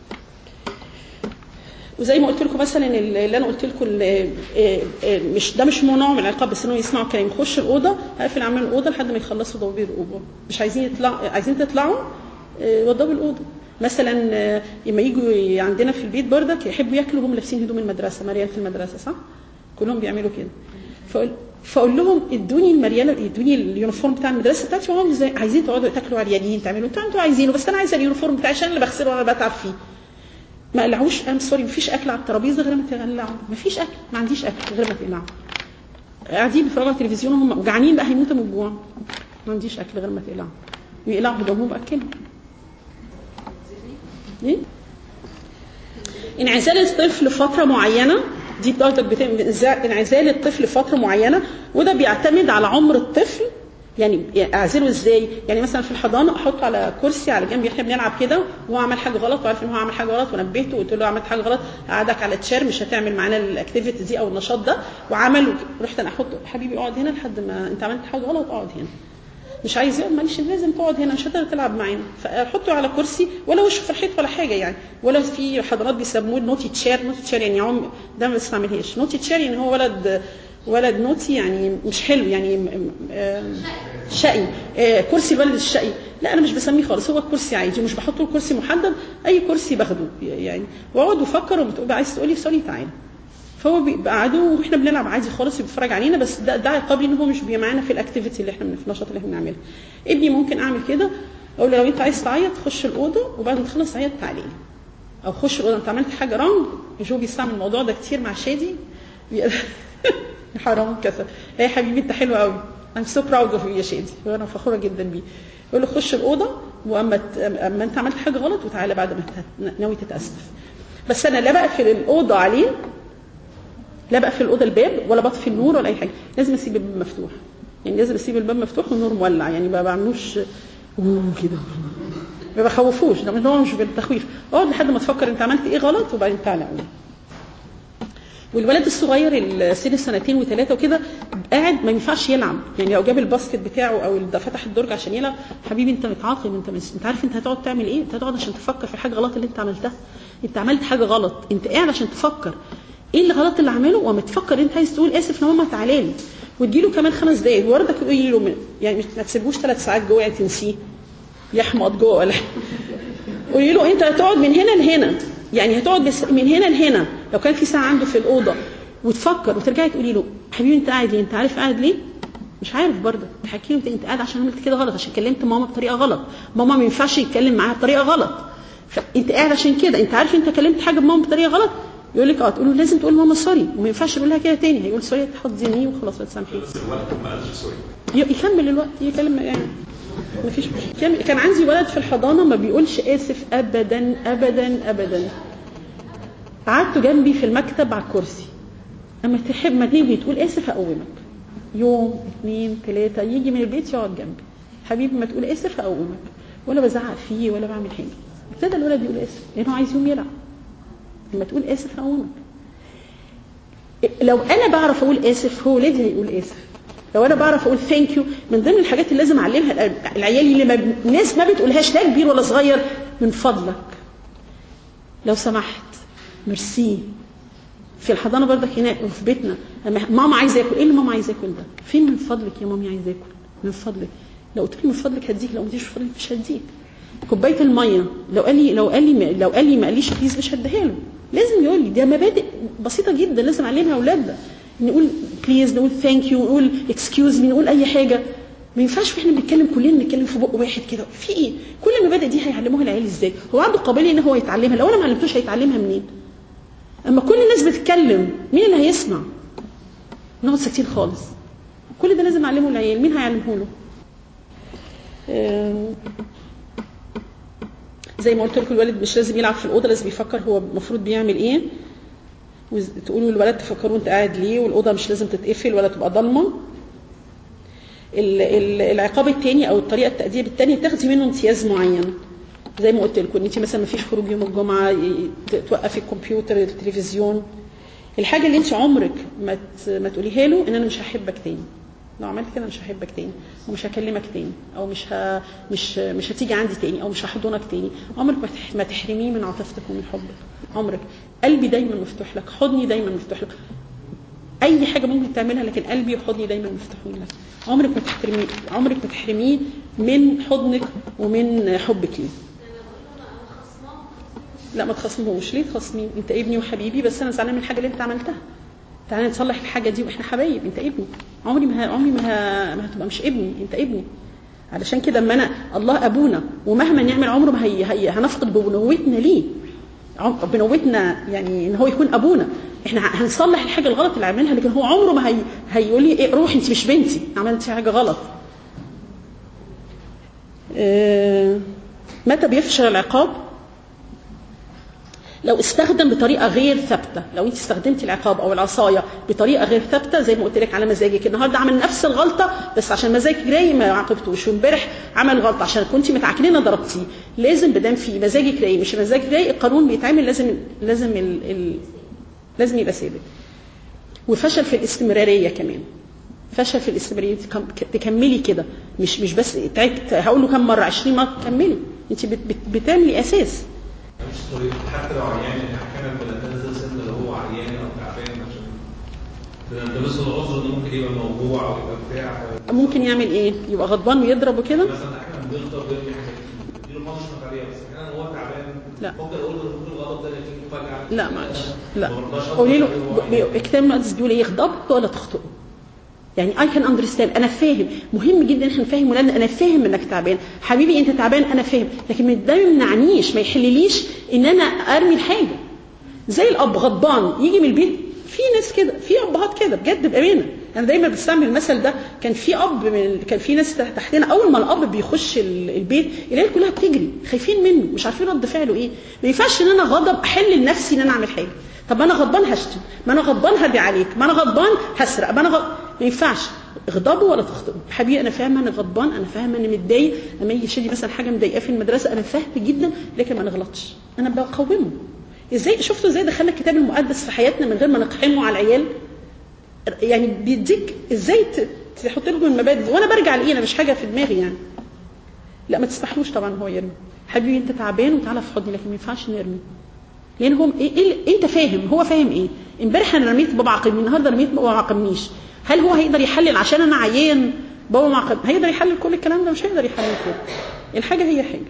وزي ما قلت لكم مثلا اللي انا قلت لكم ال- اه- اه مش ده مش نوع من العقاب بس انهم يسمعوا كلام يخش الاوضه هقفل اعمال الاوضه لحد ما يخلصوا دوابير الاوضه مش عايزين يطلعوا عايزين تطلعوا اه، وضبوا الاوضه مثلا اه، لما يجوا عندنا في البيت بردك يحبوا ياكلوا هم لابسين هدوم المدرسه مريال في المدرسه صح؟ كلهم بيعملوا كده فاقول فاقول لهم ادوني المريال ادوني اليونيفورم بتاع المدرسه بتاعتي وهم زي عايزين تقعدوا تاكلوا عريانين تعملوا انتوا انتوا عايزينه بس انا عايزه اليونيفورم بتاعي عشان اللي بغسله وانا بتعب فيه ما قلعوش ام سوري مفيش اكل على الترابيزه غير ما تقلعوا مفيش اكل ما عنديش اكل غير ما تقلعوا قاعدين بيتفرجوا على التلفزيون وهم وجعانين بقى هيموتوا من الجوع ما عنديش اكل غير ما تقلعوا ويقلعوا هدومهم واكلهم ايه انعزال الطفل فتره معينه دي برضك بتعمل انعزال الطفل فتره معينه وده بيعتمد على عمر الطفل يعني اعزله ازاي؟ يعني مثلا في الحضانه احطه على كرسي على جنب احنا بنلعب كده وهو عمل حاجه غلط وعارف ان هو عمل حاجه غلط ونبهته وقلت له عملت حاجه غلط قعدك على تشير مش هتعمل معانا الاكتيفيتي دي او النشاط ده وعمل رحت انا احطه حبيبي اقعد هنا لحد ما انت عملت حاجه غلط اقعد هنا مش عايز يقعد معلش لازم تقعد هنا مش هتقدر تلعب معانا فاحطه على كرسي ولا وشه في الحيط ولا حاجه يعني ولا في حضانات بيسموه نوتي تشير نوتي تشير يعني عم ده ما بستعملهاش نوتي تشير يعني هو ولد ولد نوتي يعني مش حلو يعني م- م- آه، شقي آه، كرسي الولد الشقي لا انا مش بسميه خالص هو كرسي عادي ومش بحط له كرسي محدد اي كرسي باخده يعني واقعد وافكر وبتقول عايز تقولي سوري تعالى فهو بيبقى عدو واحنا بنلعب عادي خالص وبيتفرج علينا بس ده ده عقاب ان هو مش بيبقى معانا في الاكتيفيتي اللي احنا في النشاط اللي احنا بنعمله ابني ممكن اعمل كده اقول له لو انت عايز تعيط خش الاوضه وبعد ما تخلص عيط تعالى لي او خش الاوضه انت عملت حاجه رانج جو بيستعمل الموضوع ده كتير مع شادي بي- حرام كسر يا حبيبي انت حلو قوي I'm so proud of you يا شادي وانا فخوره جدا بيه يقول له خش الاوضه واما ت- اما انت عملت حاجه غلط وتعالى بعد ما ت- ناوي تتاسف بس انا لا بقفل الاوضه عليه لا بقفل الاوضه الباب ولا بطفي النور ولا اي حاجه لازم اسيب الباب مفتوح يعني لازم اسيب الباب مفتوح والنور مولع يعني ما بعملوش أوه كده ما بخوفوش ده مش هو مش بالتخويف اقعد لحد ما تفكر انت عملت ايه غلط وبعدين تعالى قول والولد الصغير السن سنتين وثلاثه وكده قاعد ما ينفعش يلعب يعني لو جاب الباسكت بتاعه او ده فتح الدرج عشان يلعب حبيبي انت متعاقب انت مش انت عارف انت هتقعد تعمل ايه انت هتقعد عشان تفكر في الحاجه غلط اللي انت عملتها انت عملت حاجه غلط انت قاعد عشان تفكر ايه الغلط اللي عمله وما تفكر انت عايز تقول اسف يا ماما تعالى لي وتجيله كمان خمس دقايق وردك يقول له من- يعني مش- ما تسيبوش ثلاث ساعات جوه يعني تنسيه يحمض جوه ولا حاجة. قولي له انت هتقعد من هنا لهنا يعني هتقعد بس من هنا لهنا لو كان في ساعه عنده في الاوضه وتفكر وترجعي تقولي له حبيبي انت قاعد ليه انت عارف قاعد ليه مش عارف برضه تحكي له انت قاعد عشان عملت كده غلط عشان كلمت ماما بطريقه غلط ماما ما ينفعش يتكلم معاها بطريقه غلط فانت قاعد عشان كده انت عارف انت كلمت حاجه بماما بطريقه غلط يقول لك اه تقول له لازم تقول ماما سوري وما ينفعش تقول لها كده تاني هيقول سوري تحط زينيه وخلاص وتسامحيه بس الوقت ما قالش سوري ي- يكمل الوقت يكلم يعني ما فيش مشكله كان عندي ولد في الحضانه ما بيقولش اسف ابدا ابدا ابدا قعدته جنبي في المكتب على الكرسي اما تحب ما تيجي تقول اسف هقومك يوم اثنين ثلاثه يجي من البيت يقعد جنبي حبيبي ما تقول اسف هقومك ولا بزعق فيه ولا بعمل حاجه ابتدى الولد يقول اسف لانه عايز يقوم يلعب لما تقول اسف هقومك لو انا بعرف اقول اسف هو لازم يقول اسف لو انا بعرف اقول ثانك يو من ضمن الحاجات اللي لازم اعلمها العيال اللي ما الناس ما بتقولهاش لا كبير ولا صغير من فضلك لو سمحت ميرسي في الحضانه برضك هناك وفي بيتنا لما ماما عايزه اكل ايه اللي ماما عايزه اكل ده فين من فضلك يا مامي عايزه اكل من فضلك لو قلت لي من فضلك هديك لو ما قلتيش من فضلك مش هديك كوبايه الميه لو قال لي لو قال لي لو قال لي ما قاليش بليز مش هديها له لازم يقول لي دي مبادئ بسيطه جدا لازم اعلمها اولادنا نقول بليز نقول ثانك يو نقول اكسكيوز مي نقول اي حاجه ما ينفعش واحنا بنتكلم كلنا نتكلم في بق واحد كده في ايه كل المبادئ دي هيعلموها العيال ازاي هو عنده قابليه ان هو يتعلمها لو انا ما علمتوش هيتعلمها منين اما كل الناس بتتكلم مين اللي هيسمع نقعد ساكتين خالص كل ده لازم اعلمه العيال مين هيعلمه له آم، زي ما قلت لكم الولد مش لازم يلعب في الاوضه لازم يفكر هو المفروض بيعمل ايه وتقولوا للولد تفكروا انت قاعد ليه والاوضه مش لازم تتقفل ولا تبقى ضلمه ال- ال- العقاب الثاني او الطريقه التاديب الثانيه تاخدي منه امتياز معين زي ما قلت لكم ان انت مثلا ما فيش خروج يوم الجمعه ي- ت- توقفي الكمبيوتر التلفزيون الحاجه اللي انت عمرك ما ت- ما تقوليها له ان انا مش هحبك تاني لو عملت كده مش هحبك تاني ومش هكلمك تاني او مش ه... مش مش هتيجي عندي تاني او مش هحضنك تاني عمرك ما تح... ما تحرميه من عاطفتك ومن حبك عمرك قلبي دايما مفتوح لك حضني دايما مفتوح لك اي حاجه ممكن تعملها لكن قلبي وحضني دايما مفتوحين لك عمرك ما تحرميه عمرك ما تحرميه من حضنك ومن حبك ليه لا ما تخصمهوش ليه تخصمين انت ابني وحبيبي بس انا زعلان من الحاجه اللي انت عملتها تعالى نصلح الحاجه دي واحنا حبايب انت ابني عمري ما ه- عمري ما, ه... ما هتبقى مش ابني انت ابني علشان كده اما انا الله ابونا ومهما نعمل عمره ما هي... هي... هنفقد بنوتنا ليه عم- بنوتنا يعني ان هو يكون ابونا احنا ه- هنصلح الحاجه الغلط اللي عملها لكن هو عمره ما هي... هيقول لي إيه روحي انت مش بنتي عملتي حاجه غلط آه، متى بيفشل العقاب لو استخدم بطريقه غير ثابته لو انت استخدمتي العقاب او العصايه بطريقه غير ثابته زي ما قلت لك على مزاجك النهارده عمل نفس الغلطه بس عشان مزاجك رايق ما عاقبتوش وامبارح عمل غلطه عشان كنت متعكنينه ضربتيه لازم بدام في مزاجك رايق مش مزاجك رايق القانون بيتعمل لازم لازم ال... ال... لازم يبقى ثابت وفشل في الاستمراريه كمان فشل في الاستمراريه تكم- تكملي كده مش مش بس تعبت هقول له كم مره 20 مره كملي انت بت... بت... بتعملي اساس مش طريقة حتى لو عيان يعني احيانا بنتنزل سن اللي هو عيان او تعبان عشان بنلتمس له العذر انه ممكن يبقى موجوع او يبقى بتاع ممكن يعمل ايه يبقى غضبان ويضرب وكده مثلا احيانا بنغضب ويرمي حاجات دي له مش عليها بس احيانا هو تعبان لا. ممكن اقول له ممكن الغضب ده يجيك فجأة لا معلش لا ما برضاش أغضب قولي له عليه وهو بي- عيان. الكتاب المقدس بيقول ايه يغضبك ولا تخطئه يعني اي كان اندرستاند انا فاهم مهم جدا احنا نفهم ولادنا انا فاهم انك تعبان حبيبي انت تعبان انا فاهم لكن ما- ده ما يمنعنيش ما يحلليش ان انا ارمي الحاجه زي الاب غضبان يجي من البيت في ناس كده في ابهات كده بجد بامانه انا دايما بستعمل المثل ده كان في اب من كان في ناس تحت- تحتنا اول ما الاب بيخش ال- البيت العيال كلها بتجري خايفين منه مش عارفين رد فعله ايه ما ينفعش ان انا غضب احل لنفسي ان انا اعمل حاجه طب ما انا غضبان هشتم ما انا غضبان هدي عليك ما انا غضبان هسرق ما انا غض... ما ينفعش اغضبوا ولا تخطئوا حبيبي انا فاهمه انا غضبان انا فاهمه اني متضايق لما يجي يشيل لي مثلا حاجه مضايقاه في المدرسه انا فاهم جدا لكن ما نغلطش انا بقومه ازاي شفتوا ازاي دخلنا الكتاب المقدس في حياتنا من غير ما نقحمه على العيال يعني بيديك ازاي ت- تحط لهم المبادئ دي. وانا برجع لايه انا مش حاجه في دماغي يعني لا ما تسمحلوش طبعا هو يرمي حبيبي انت تعبان وتعالى في حضني لكن ما ينفعش نرمي لان هو إيه إيه انت فاهم هو فاهم ايه امبارح انا رميت بابا عاقبني النهارده رميت بابا ما عاقبنيش هل هو هيقدر يحلل عشان انا عيان بابا ما عاقب هيقدر يحلل كل الكلام ده مش هيقدر يحلل كده الحاجه هي حاجه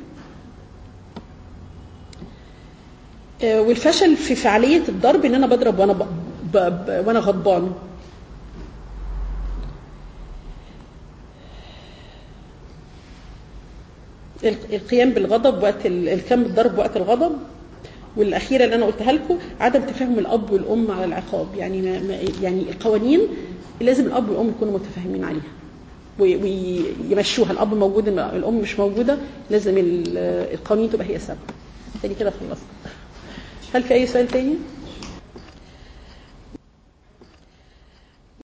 آه، والفشل في فعاليه الضرب ان انا بضرب وانا ب... ب... ب... وانا غضبان ال- القيام بالغضب وقت ال- القيام بالضرب وقت الغضب والاخيره اللي انا قلتها لكم عدم تفاهم الاب والام على العقاب يعني ما ما يعني القوانين لازم الاب والام يكونوا متفاهمين عليها وي- ويمشوها الاب موجود الام مش موجوده لازم ال- القوانين تبقى هي سبب تاني كده خلصت هل في اي سؤال تاني؟